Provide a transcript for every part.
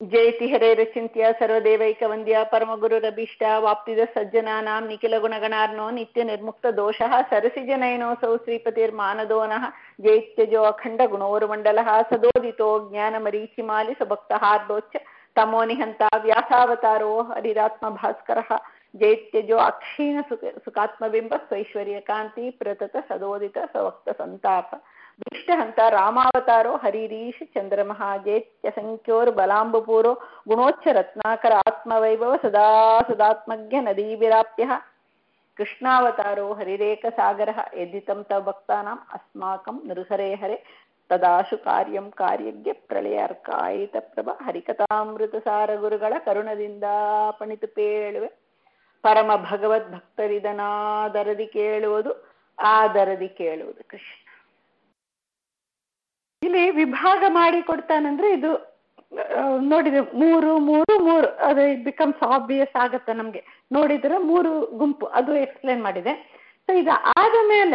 ಜಯತಿ ಹರೇರಚಿಂತ್ಯ ಸರ್ವದೇವೈಕವಂದ್ಯ ಪರಮಗುರುರಭೀಷ್ಟ ವಾಪ್ತಿದ ಸಜ್ಜನಾನಾಂ ನಿಖಿಲ ಗುಣಗಣಾರ್ನೋ ನಿತ್ಯ ನಿರ್ಮುಕ್ತ ದೋಷಃ ಸರಸಿಜನಯನೋಸೌ ಶ್ರೀಪತಿರ್ಮಾನದೋ ನಃ ಜೈತ್ಯಜೋ ಅಖಂಡ ಗುಣೋರ್ಮಂಡಲಃ ಸದೋದಿತೋ ಜ್ಞಾನಮರೀಚಿಮಾಲಿ ಸಭಕ್ತಹಾರ್ದೋಚ್ಚ ತಮೋ ನಿಹಂತ ವ್ಯಾಸಾವತಾರೋ ಹರಿರಾತ್ಮ ಭಾಸ್ಕರಃ ಜೈತ್ಯಜೋ ಅಕ್ಷೀಣ ಸುಖ ಸುಖಾತ್ಮಬಿಂಬ ಸ್ವೈಶ್ವರ್ಯ ಕಾಂತಿ ಪ್ರತತ ಸದೋದಿತ ಸವಕ್ತ ಸಂತಾಪ ದೃಷ್ಟಹಂತ ರಾಮಾವತಾರೋ ಹರಿರೀಶ ಚಂದ್ರಮಃ ಜೇತ್ಯ ಸಂಖ್ಯೋರ್ ಬಲಾಂಬುಪೂರೋ ಗುಣೋಚ್ಚ ರತ್ನಾಕರ ಆತ್ಮವೈಭವ ಸದಾ ಸದಾತ್ಮಜ್ಞ ನದೀವಿರಾಪ್ಯ ಕೃಷ್ಣಾವತಾರೋ ಹರಿರೇಕ ಸಾಗರ ಯದಿತಂ ತವ ಭಕ್ತಾನಾಂ ಅಸ್ಮಾಕಂ ನೃಹರೇ ಹರೆ ತದಾಶು ಕಾರ್ಯಂ ಕಾರ್ಯಜ್ಞ ಪ್ರಳಯ ಅರ್ಕಾಯಿತ ಪ್ರಭ ಹರಿಕಥಾಮೃತ ಸಾರ ಗುರುಗಳ ಕರುಣದಿಂದ ಪಣಿತು ಪೇಳುವೆ ಪರಮ ಭಗವದ್ ಭಕ್ತರಿದನಾದರದಿ ಕೇಳುವುದು ಆದರದಿ ಕೇಳುವುದು ಕೃಷ್ಣ ಇಲ್ಲಿ ವಿಭಾಗ ಮಾಡಿ ಕೊಡ್ತಾನಂದ್ರೆ ಇದು ನೋಡಿದ್ರೆ ಮೂರು ಮೂರು ಮೂರು ಅದು ಬಿಕಮ್ಸ್ ಆಬ್ವಿಯಸ್ ಆಗತ್ತೆ ನಮ್ಗೆ ನೋಡಿದ್ರೆ ಮೂರು ಗುಂಪು ಅದು ಎಕ್ಸ್ಪ್ಲೇನ್ ಮಾಡಿದೆ ಸೊ ಇದು ಆದ ಮೇಲೆ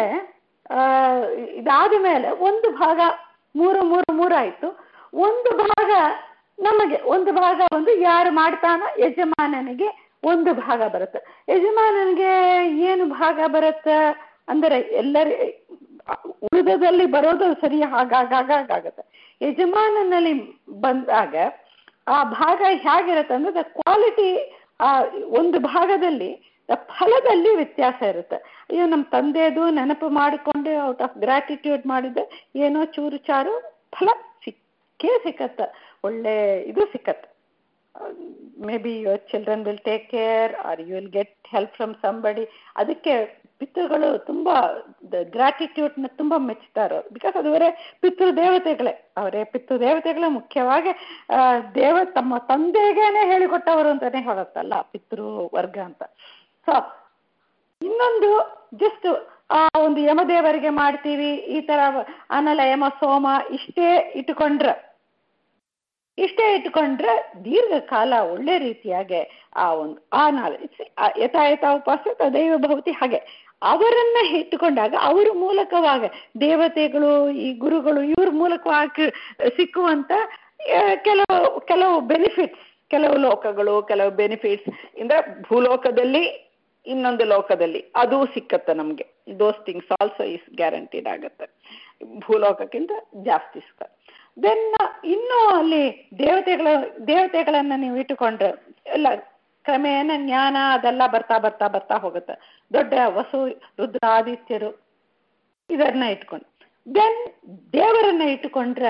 ಇದಾದ ಮೇಲೆ ಒಂದು ಭಾಗ ಮೂರು ಮೂರು ಮೂರು ಆಯ್ತು ಒಂದು ಭಾಗ ನಮಗೆ ಒಂದು ಭಾಗ ಒಂದು ಯಾರು ಮಾಡ್ತಾನೋ ಯಜಮಾನನಿಗೆ ಒಂದು ಭಾಗ ಬರುತ್ತೆ ಯಜಮಾನನಿಗೆ ಏನು ಭಾಗ ಬರುತ್ತೆ ಅಂದರೆ ಎಲ್ಲರ ಉಳಿದದಲ್ಲಿ ಬರೋದು ಸರಿ ಹಾಗಾಗತ್ತೆ ಯಜಮಾನನಲ್ಲಿ ಬಂದಾಗ ಆ ಭಾಗ ಹೇಗಿರುತ್ತೆ ಅಂದ್ರೆ ದ ಕ್ವಾಲಿಟಿ ಆ ಒಂದು ಭಾಗದಲ್ಲಿ ಫಲದಲ್ಲಿ ವ್ಯತ್ಯಾಸ ಇರುತ್ತೆ ಅಯ್ಯೋ ನಮ್ಮ ತಂದೆದು ನೆನಪು ಮಾಡಿಕೊಂಡು ಔಟ್ ಆಫ್ ಗ್ರಾಟಿಟ್ಯೂಡ್ ಮಾಡಿದ್ರೆ ಏನೋ ಚೂರು ಚಾರು ಫಲ ಸಿಕ್ಕೇ ಸಿಕ್ಕತ್ತ ಒಳ್ಳೆ ಇದು ಸಿಕ್ಕತ್ತೆ may be your children will take care or you will get help from somebody ಅದಕ್ಕೆ ಪಿತೃಗಳು ತುಂಬ ಗ್ರಾಟಿಟ್ಯೂಡ್ನ ತುಂಬ ಮೆಚ್ಚುತ್ತಾರೆ ಬಿಕಾಸ್ ಅದುವರೆ ಪಿತೃ ದೇವತೆಗಳೇ ಅವರೇ ಪಿತೃ ದೇವತೆಗಳೇ ಮುಖ್ಯವಾಗಿ ದೇವ ತಮ್ಮ ತಂದೆಗೇನೆ ಹೇಳಿಕೊಟ್ಟವರು ಅಂತಾನೆ ಹೇಳುತ್ತಲ್ಲ ಪಿತೃ ವರ್ಗ ಅಂತ ಸೊ ಇನ್ನೊಂದು ಜಸ್ಟ್ ಆ ಒಂದು ಯಮದೇವರಿಗೆ ಮಾಡ್ತೀವಿ ಈ ತರ ಆಮೇಲೆ ಯಮ ಸೋಮ ಇಷ್ಟೇ ಇಟ್ಕೊಂಡ್ರೆ ಇಷ್ಟೇ ಇಟ್ಕೊಂಡ್ರೆ ದೀರ್ಘಕಾಲ ಒಳ್ಳೆ ರೀತಿಯಾಗಿ ಆ ಒಂದು ಆ ನಾಲೆಜ್ ಯಥಾಯಥ ಉಪಾಸ ತದೈವ ಭವತಿ ಹಾಗೆ ಅವರನ್ನ ಇಟ್ಟುಕೊಂಡಾಗ ಅವರ ಮೂಲಕವಾಗ ದೇವತೆಗಳು ಈ ಗುರುಗಳು ಇವ್ರ ಮೂಲಕವಾಗಿ ಸಿಕ್ಕುವಂತ ಕೆಲವು ಕೆಲವು ಬೆನಿಫಿಟ್ಸ್ ಕೆಲವು ಲೋಕಗಳು ಕೆಲವು ಬೆನಿಫಿಟ್ಸ್ ಅಂದ್ರೆ ಭೂಲೋಕದಲ್ಲಿ ಇನ್ನೊಂದು ಲೋಕದಲ್ಲಿ ಅದು ಸಿಕ್ಕತ್ತೆ ನಮಗೆ those things also is guaranteed ಆಗತ್ತೆ ಭೂಲೋಕಕ್ಕಿಂತ ಜಾಸ್ತಿ ಸಿಕ್ಕ ದೆನ್ ಇನ್ನೂ ಅಲ್ಲಿ ದೇವತೆಗಳ ದೇವತೆಗಳನ್ನ ನೀವು ಇಟ್ಟುಕೊಂಡ್ರೆ ಎಲ್ಲ ಕ್ರಮೇಣ ಜ್ಞಾನ ಅದೆಲ್ಲ ಬರ್ತಾ ಬರ್ತಾ ಬರ್ತಾ ಹೋಗುತ್ತೆ ದೊಡ್ಡ ವಸು ರುದ್ರಾದಿತ್ಯರು ಇದನ್ನ ಇಟ್ಕೊಂಡು ದೆನ್ ದೇವರನ್ನ ಇಟ್ಟುಕೊಂಡ್ರೆ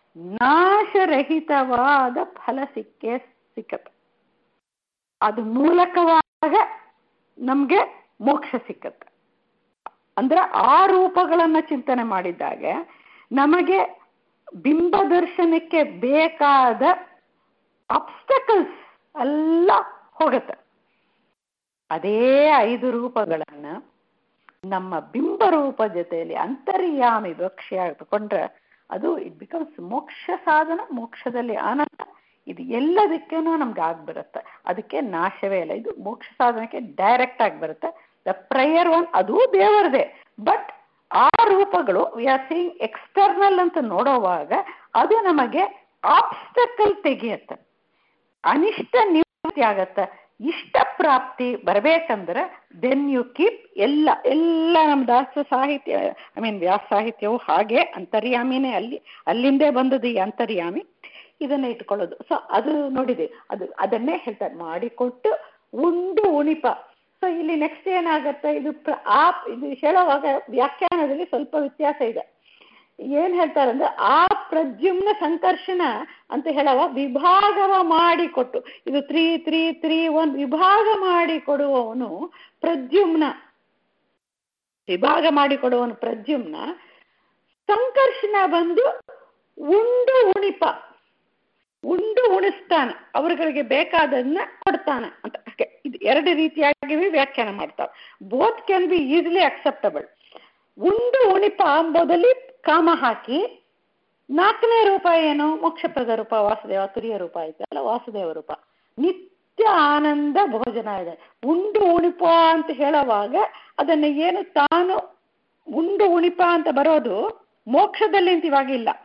ನಾಶರಹಿತವಾದ ಫಲ ಸಿಕ್ಕೇ ಸಿಕ್ಕತ್ತೆ ಅದು ಮೂಲಕವಾಗ ನಮ್ಗೆ ಮೋಕ್ಷ ಸಿಕ್ಕತ್ತೆ ಅಂದ್ರೆ ಆ ರೂಪಗಳನ್ನ ಚಿಂತನೆ ಮಾಡಿದಾಗ ನಮಗೆ ಬಿಂಬ ದರ್ಶನಕ್ಕೆ ಬೇಕಾದ ಅಬ್ಸ್ಟಕಲ್ಸ್ ಎಲ್ಲ ಹೋಗುತ್ತೆ ಅದೇ ಐದು ರೂಪಗಳನ್ನ ನಮ್ಮ ಬಿಂಬ ರೂಪ ಜೊತೆಯಲ್ಲಿ ಅಂತರ್ಯಾಮಿ ವಿವಕ್ಷೆ ತಗೊಂಡ್ರೆ ಅದು ಇಟ್ ಬಿಕಮ್ಸ್ ಮೋಕ್ಷ ಸಾಧನ ಮೋಕ್ಷದಲ್ಲಿ ಆನಂದ ಇದು ಎಲ್ಲದಕ್ಕೇನೂ ನಮ್ಗೆ ಆಗ್ಬಿರುತ್ತೆ ಅದಕ್ಕೆ ನಾಶವೇ ಇಲ್ಲ ಇದು ಮೋಕ್ಷ ಸಾಧನಕ್ಕೆ ಡೈರೆಕ್ಟ್ ಆಗಿ ಬರುತ್ತೆ ದ ಪ್ರಯರ್ ಒನ್ ಅದು ದೇವರದೇ ಬಟ್ ಆ ರೂಪಗಳು ವಿ ಆರ್ ಸೀಯಿಂಗ್ ಎಕ್ಸ್ಟರ್ನಲ್ ಅಂತ ನೋಡೋವಾಗ ಅದು ನಮಗೆ ಆಬ್ಸ್ಟಕಲ್ ತೆಗೆಯುತ್ತೆ ಅನಿಷ್ಟ ನಿವೃತ್ತಿ ಆಗತ್ತೆ ಇಷ್ಟ ಪ್ರಾಪ್ತಿ ಬರಬೇಕಂದ್ರೆ ದೆನ್ ಯು ಕೀಪ್ ಎಲ್ಲ ಎಲ್ಲ ನಮ್ಮ ದಾಸ ಸಾಹಿತ್ಯ ಐ ಮೀನ್ ವ್ಯಾಸ ಸಾಹಿತ್ಯವು ಹಾಗೆ ಅಂತರ್ಯಾಮಿನೇ ಅಲ್ಲಿ ಅಲ್ಲಿಂದೇ ಬಂದದ್ದು ಈ ಅಂತರ್ಯಾಮಿ ಇದನ್ನ ಇಟ್ಕೊಳ್ಳೋದು ಸೊ ಅದು ನೋಡಿದೆ ಅದು ಅದನ್ನೇ ಹೇಳ್ತಾರೆ ಮಾಡಿಕೊಟ್ಟು ಉಂಡು ಉಣಿಪ ಸೊ ಇಲ್ಲಿ ನೆಕ್ಸ್ಟ್ ಏನಾಗತ್ತೆ ಇದು ಆ ಇದು ಹೇಳೋವಾಗ ವ್ಯಾಖ್ಯಾನದಲ್ಲಿ ಸ್ವಲ್ಪ ವ್ಯತ್ಯಾಸ ಇದೆ ಏನ್ ಹೇಳ್ತಾರೆ ಅಂದ್ರೆ ಆ ಪ್ರದ್ಯುಮ್ನ ಸಂಕರ್ಷಣ ಅಂತ ಹೇಳುವ ವಿಭಾಗವ ಮಾಡಿಕೊಟ್ಟು ಇದು ತ್ರೀ ತ್ರೀ ತ್ರೀ ಒನ್ ವಿಭಾಗ ಮಾಡಿ ಕೊಡುವವನು ಪ್ರದ್ಯುಮ್ನ ವಿಭಾಗ ಮಾಡಿಕೊಡುವವನು ಪ್ರದ್ಯುಮ್ನ ಸಂಕರ್ಷಣ ಬಂದು ಉಂಡು ಉಣಿಪ ಉಂಡು ಉಣಿಸ್ತಾನೆ ಅವರುಗಳಿಗೆ ಬೇಕಾದನ್ನ ಕೊಡ್ತಾನೆ ಅಂತ ಇದು ಎರಡು ರೀತಿಯಾಗಿ ವ್ಯಾಖ್ಯಾನ ಮಾಡ್ತಾವೆ both can be easily acceptable ಉಂಡು ಉಣಿಪ ಅಂಬೋದಲ್ಲಿ ಕಾಮ ಹಾಕಿ ನಾಲ್ಕನೇ ರೂಪ ಏನು ಮೋಕ್ಷಪ್ರದ ರೂಪ ವಾಸುದೇವ ತುರಿಯ ರೂಪ ಐತಲ್ಲ ವಾಸುದೇವ ರೂಪ ನಿತ್ಯ ಆನಂದ ಭೋಜನ ಇದೆ ಉಂಡು ಉಣಿಪ ಅಂತ ಹೇಳುವಾಗ ಅದನ್ನ ಏನು ತಾನು ಉಂಡು ಉಣಿಪ ಅಂತ ಬರೋದು ಮೋಕ್ಷದಲ್ಲಿ ಅಂತ ಇವಾಗ ಇಲ್ಲ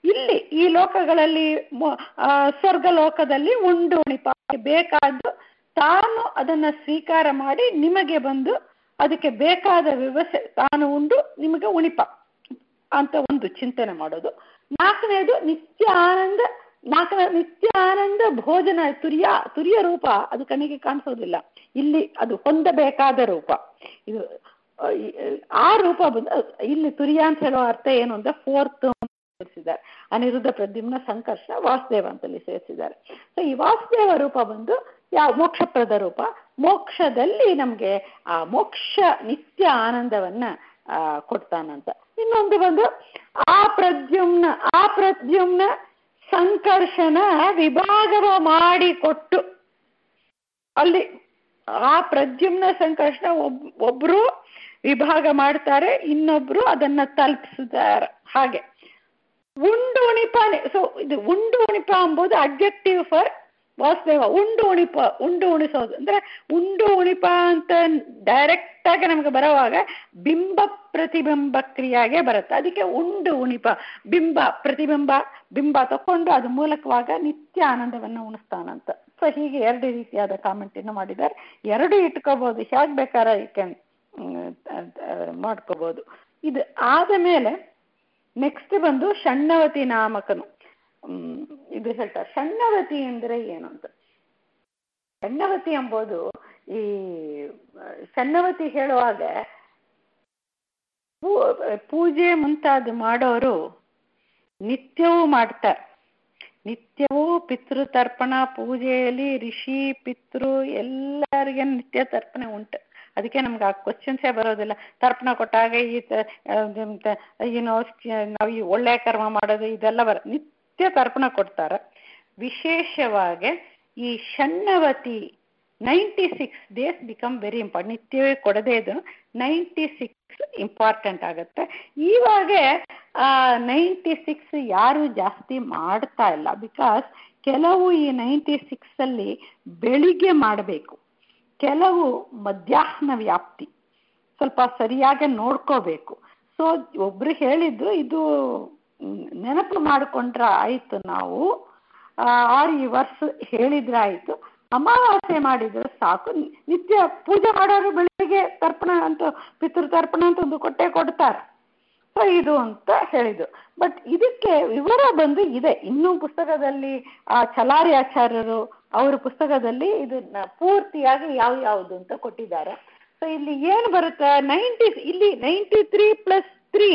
ಇಲ್ಲಿ ಈ ಲೋಕಗಳಲ್ಲಿ ಮೊ- ಆ, ಸ್ವರ್ಗ ಲೋಕದಲ್ಲಿ ಉಂಡು ಉಣಿಪ ಬೇಕಾದ್ದು ತಾನು ಅದನ್ನ ಸ್ವೀಕಾರ ಮಾಡಿ ನಿಮಗೆ ಬಂದು ಅದಕ್ಕೆ ಬೇಕಾದ ವ್ಯವಸ್ಥೆ ತಾನು ಉಂಡು ನಿಮಗೆ ಉಣಿಪ ಅಂತ ಒಂದು ಚಿಂತನೆ ಮಾಡೋದು ನಾಲ್ಕನೇದು ನಿತ್ಯ ಆನಂದ ನಾಲ್ಕನೇ ನಿತ್ಯ ಆನಂದ ಭೋಜನ ತುರ್ಯ ತುರ್ಯ ರೂಪ ಅದು ಕಣ್ಣಿಗೆ ಕಾಣಿಸೋದಿಲ್ಲ ಇಲ್ಲಿ ಅದು ಹೊಂದಬೇಕಾದ ರೂಪ ಇದು ಆ, ಈ- ಆ ರೂಪ ಬಂದು ಇಲ್ಲಿ ತುರ್ಯ ಅಂತ ಹೇಳೋ ಅರ್ಥ ಏನು ಅಂದ್ರೆ ಫೋರ್ತ್ ಸೇರಿಸಿದ್ದಾರೆ ಅನಿರುದ್ಧ ಪ್ರದ್ಯುಮ್ನ ಸಂಕರ್ಷ ವಾಸುದೇವ ಅಂತಲ್ಲಿ ಸೇರಿಸಿದ್ದಾರೆ ಸೊ ಈ ವಾಸುದೇವ ರೂಪ ಬಂದು ಯಾವ ಮೋಕ್ಷಪ್ರದ ರೂಪ ಮೋಕ್ಷದಲ್ಲಿ ನಮ್ಗೆ ಆ ಮೋಕ್ಷ ನಿತ್ಯ ಆನಂದವನ್ನ ಆ ಕೊಡ್ತಾನಂತ ಇನ್ನೊಂದು ಬಂದು ಆ ಪ್ರದ್ಯುಮ್ನ ಆ ಪ್ರದ್ಯುಮ್ನ ಸಂಕರ್ಷಣ ವಿಭಾಗವ ಮಾಡಿಕೊಟ್ಟು ಅಲ್ಲಿ ಆ ಪ್ರದ್ಯುಮ್ನ ಸಂಕರ್ಷಣ ಒಬ್ ಒಬ್ರು ವಿಭಾಗ ಮಾಡ್ತಾರೆ ಇನ್ನೊಬ್ರು ಅದನ್ನ ತಲುಪಿಸಿದ್ದಾರೆ ಹಾಗೆ ಉಂಡು ಉಣಿಪಾನೆ ಸೊ ಇದು ಉಂಡು ಉಣಿಪ ಎಂಬುದು ಅಬ್ಜೆಕ್ಟಿವ್ ಫಾರ್ ವಾಸುದೇವ ಉಂಡು ಉಣಿಪ ಉಂಡು ಉಣಿಸೋದು ಅಂದ್ರೆ ಉಂಡು ಉಣಿಪ ಅಂತ ಡೈರೆಕ್ಟ್ ಆಗಿ ನಮ್ಗೆ ಬರುವಾಗ ಬಿಂಬ ಪ್ರತಿಬಿಂಬ ಕ್ರಿಯಾಗೆ ಬರುತ್ತೆ ಅದಕ್ಕೆ ಉಂಡು ಉಣಿಪ ಬಿಂಬ ಪ್ರತಿಬಿಂಬ ಬಿಂಬ ತಕೊಂಡು ಅದು ಮೂಲಕವಾಗ ನಿತ್ಯ ಆನಂದವನ್ನು ಉಣಿಸ್ತಾನಂತ ಸೊ ಹೀಗೆ ಎರಡು ರೀತಿಯಾದ ಕಾಮೆಂಟ್ ಅನ್ನು ಮಾಡಿದ್ದಾರೆ ಎರಡು ಇಟ್ಕೋಬಹುದು ಹೇಗೆ ಬೇಕಾರ ಈ ಕ್ಯಾನ್ ಮಾಡ್ಕೋಬಹುದು ಇದು ಆದ ಮೇಲೆ ನೆಕ್ಸ್ಟ್ ಬಂದು ಷಣ್ಣವತಿ ನಾಮಕನು ಹ್ಮ್, ಇದು ಹೇಳ್ತಾರೆ ಷಣ್ಣವತಿ ಅಂದ್ರೆ ಏನು ಅಂತ ಷಣ್ಣವತಿ ಎಂಬುದು ಈ ಆ, ಷಣ್ಣವತಿ ಹೇಳುವಾಗ ಪೂ- ಪೂಜೆ ಮುಂತಾದ ಮಾಡೋರು ನಿತ್ಯವೂ ಮಾಡ್ತಾರೆ ನಿತ್ಯವೂ ಪಿತೃ ತರ್ಪಣ ಪೂಜೆಯಲ್ಲಿ ಋಷಿ ಪಿತೃ ಎಲ್ಲರಿಗೆ ನಿತ್ಯ ತರ್ಪಣೆ ಉಂಟು ಅದಕ್ಕೆ ನಮ್ಗೆ ಆ ಕ್ವಶನ್ಸೇ ಬರೋದಿಲ್ಲ ತರ್ಪಣ ಕೊಟ್ಟಾಗ ಈ ತ- ಅದಂತ ಏನೋ ನಾವು ಈ ಒಳ್ಳೆ ಕರ್ಮ ಮಾಡೋದು ಇದೆಲ್ಲ ಬರ ನಿತ್ಯ ತರ್ಪಣ ಕೊಡ್ತಾರೆ ವಿಶೇಷವಾಗಿ ಈ ಷಣ್ಣವತಿ ninety six days become very important ನಿತ್ಯವೇ ಕೊಡದೇ ಇದು ನೈಂಟಿ ಸಿಕ್ಸ್ ಇಂಪಾರ್ಟೆಂಟ್ ಆಗುತ್ತೆ ಇವಾಗ ನೈಂಟಿ ಸಿಕ್ಸ್ ಯಾರು ಜಾಸ್ತಿ ಮಾಡ್ತಾ ಇಲ್ಲ ಬಿಕಾಸ್ ಕೆಲವು ಈ ನೈಂಟಿ ಸಿಕ್ಸ್ ಅಲ್ಲಿ ಬೆಳಿಗ್ಗೆ ಮಾಡಬೇಕು ಕೆಲವು ಮಧ್ಯಾಹ್ನ ವ್ಯಾಪ್ತಿ ಸ್ವಲ್ಪ ಸರಿಯಾಗಿ ನೋಡ್ಕೋಬೇಕು ಸೊ ಒಬ್ರು ಹೇಳಿದ್ದು ಇದು ಮ್, ನೆನಪು ಮಾಡಿಕೊಂಡ್ರೆ ಆಯ್ತು ನಾವು ಆ, ಆರ್ ಈ ವರ್ಷ ಹೇಳಿದ್ರೆ ಆಯ್ತು ಅಮಾವಾಸ್ಯೆ ಮಾಡಿದ್ರೆ ಸಾಕು ನಿತ್ಯ ಪೂಜೆ ಮಾಡೋರು ಬೆಳಿಗ್ಗೆ ತರ್ಪಣ ಅಂತ ಪಿತೃ ತರ್ಪಣ ಅಂತ ಒಂದು ಕೊಟ್ಟೆ ಕೊಡ್ತಾರೆ ಸೊ ಇದು ಅಂತ ಹೇಳಿದ್ರು ಬಟ್ ಇದಕ್ಕೆ ವಿವರ ಬಂದು ಇದೆ ಇನ್ನೂ ಪುಸ್ತಕದಲ್ಲಿ ಆ ಚಲಾರಿ ಆಚಾರ್ಯರು ಅವರ ಪುಸ್ತಕದಲ್ಲಿ ಇದನ್ನ ಪೂರ್ತಿಯಾಗಿ ಯಾವ ಯಾವುದು ಅಂತ ಕೊಟ್ಟಿದ್ದಾರೆ ಸೊ ಇಲ್ಲಿ ಏನು ಬರುತ್ತೆ ನೈಂಟಿ ಇಲ್ಲಿ ನೈಂಟಿ ತ್ರೀ ಪ್ಲಸ್ ತ್ರೀ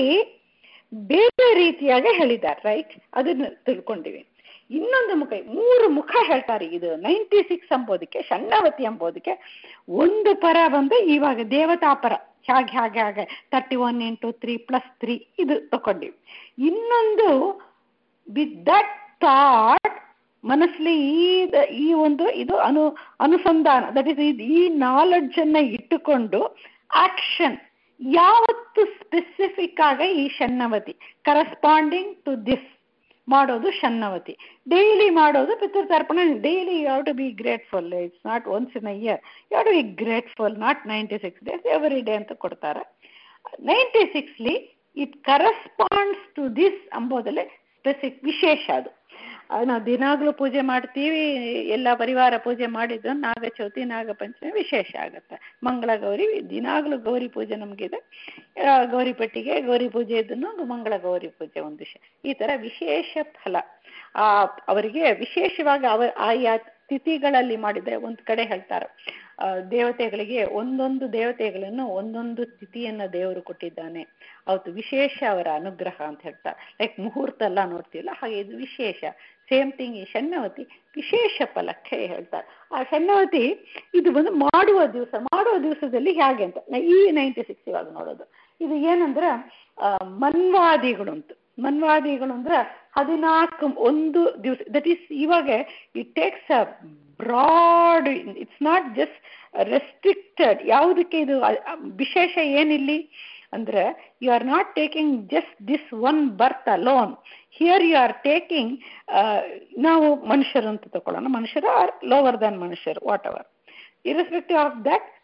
ಬೇರೆ ರೀತಿಯಾಗಿ ಹೇಳಿದ್ದಾರೆ ರೈಟ್ ಅದನ್ನ ತಿಳ್ಕೊಂಡಿವಿ ಇನ್ನೊಂದು ಮುಖ ಮೂರು ಮುಖ ಹೇಳ್ತಾರೆ ಇದು ನೈಂಟಿ ಸಿಕ್ಸ್ ಎಂಬುದಕ್ಕೆ ಷಣ್ಣವತಿ ಎಂಬುದಕ್ಕೆ ಒಂದು ಪರ ಬಂದು ಇವಾಗ ದೇವತಾ ಪರ ಹಾಗೆ ಹಾಗೆ ಹಾಗೆ thirty one into three plus three ಇದು ತಗೊಂಡಿವಿ ಇನ್ನೊಂದು ವಿತ್ ದಟ್ ಥಾಟ್ ಮನಸ್ಸಲ್ಲಿ ಈ ದ- ಈ ಒಂದು ಇದು ಅನು ಅನುಸಂಧಾನ ದಟ್ ಇಸ್ ಈ ನಾಲೆಡ್ಜ್ ಅನ್ನ ಇಟ್ಟುಕೊಂಡು ಆಕ್ಷನ್ ಯಾವತ್ತು ಸ್ಪೆಸಿಫಿಕ್ ಆಗ ಈ ಷಣ್ಣವತಿ ಕರಸ್ಪಾಂಡಿಂಗ್ ಟು ದಿಸ್ ಮಾಡೋದು ಷಣ್ಣವತಿ ಡೈಲಿ ಮಾಡೋದು ಪಿತೃತರ್ಪಣ daily you have to be grateful it's not once in a year you have to be grateful not ninety six days every day ಅಂತ ಕೊಡ್ತಾರೆ ನೈಂಟಿ ಸಿಕ್ಸ್ಲಿ ಇಟ್ ಕರಸ್ಪಾಂಡ್ಸ್ ಟು ದಿಸ್ ಅಂಬೋದಲ್ಲಿ specific ವಿಶೇಷ ಅದು ಅದು ನಾವು ದಿನಾಗ್ಲೂ ಪೂಜೆ ಮಾಡ್ತೀವಿ ಎಲ್ಲ ಪರಿವಾರ ಪೂಜೆ ಮಾಡಿದ್ದು ನಾಗ ಚೌತಿ ನಾಗ ಪಂಚಮಿ ವಿಶೇಷ ಆಗುತ್ತೆ ಮಂಗಳ ಗೌರಿ ದಿನಾಗ್ಲೂ ಗೌರಿ ಪೂಜೆ ನಮಗಿದೆ ಆ, ಗೌರಿ ಪೆಟ್ಟಿಗೆ ಗೌರಿ ಪೂಜೆ ಇದನ್ನು ಮಂಗಳ ಗೌರಿ ಪೂಜೆ ಒಂದು ವಿಷಯ ಈ ತರ ವಿಶೇಷ ಫಲ ಆ ಅವರಿಗೆ ವಿಶೇಷವಾಗಿ ಅವ ಆಯಾ ತಿಥಿಗಳಲ್ಲಿ ಮಾಡಿದ್ರೆ ಒಂದ್ ಕಡೆ ಹೇಳ್ತಾರೆ ಆ, ದೇವತೆಗಳಿಗೆ ಒಂದೊಂದು ದೇವತೆಗಳನ್ನು ಒಂದೊಂದು ತಿಥಿಯನ್ನ ದೇವರು ಕೊಟ್ಟಿದ್ದಾನೆ ಅವತ್ತು ವಿಶೇಷ ಅವರ ಅನುಗ್ರಹ ಅಂತ ಹೇಳ್ತಾರೆ ಲೈಕ್ ಮುಹೂರ್ತ ಎಲ್ಲ ನೋಡ್ತೀವಲ್ಲ ಹಾಗೆ ಇದು ವಿಶೇಷ ಸೇಮ್ ಥಿಂಗ್ ಈ ಷಣ್ಣವತಿ ವಿಶೇಷ ಫಲಕ್ಕೆ ಹೇಳ್ತಾರೆ ಆ ಷಣ್ಣವತಿ ಇದು ಬಂದು ಮಾಡುವ ದಿವಸ ಮಾಡುವ ದಿವಸದಲ್ಲಿ ಹೇಗೆ ಅಂತ ನಾ ಈ ನೈಂಟಿ ಸಿಕ್ಸ್ ಇವಾಗ ನೋಡೋದು ಇದು ಏನಂದ್ರೆ ಆ, ಮನ್ವಾದಿಗಳು ಅಂತ ಮನ್ವಾದಿಗಳು ಅಂದ್ರೆ ಹದಿನಾಲ್ಕು ಒಂದು ದಿವಸ ದಟ್ ಈಸ್ ಇವಾಗ it takes a broad it's not just restricted ಯಾವುದಕ್ಕೆ ಇದು ಅ- ಅ- ವಿಶೇಷ ಏನಿಲ್ಲಿ ಅಂದ್ರೆ you are not taking just this one birth alone here you are taking ನಾವು ಮನುಷ್ಯರು ಅಂತ ತಗೊಳ್ಳೋಣ ಮನುಷ್ಯರು ಆರ್ ಲೋವರ್ ದನ್ ಮನುಷ್ಯರು whatever irrespective of that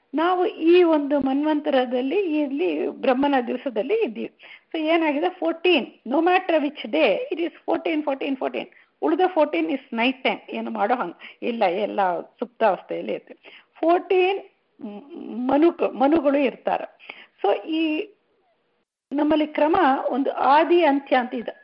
ನಾವು ಈ ಒಂದು ಮನ್ವಂತರದಲ್ಲಿ ಇಲ್ಲಿ ಬ್ರಹ್ಮನ ದಿವಸದಲ್ಲಿ ಇದ್ದೀವಿ ಸೊ ಏನಾಗಿದೆ fourteen no matter which day it is fourteen fourteen fourteen ಉಳಿದ ಫೋರ್ಟೀನ್ ಇಸ್ ನೈಟ್ ಟೈಮ್ ಏನು ಮಾಡೋ ಹಂಗೆ ಇಲ್ಲ ಎಲ್ಲ ಸುಪ್ತಾವಸ್ಥೆಯಲ್ಲಿ ಇರ್ತದೆ ಫೋರ್ಟೀನ್ ಮನು ಮನುಗಳು ಇರ್ತಾರೆ ಸೊ ಈ ನಮ್ಮಲ್ಲಿ ಕ್ರಮ ಒಂದು ಆದಿ ಅಂತ್ಯ ಅಂತ ಇದೆ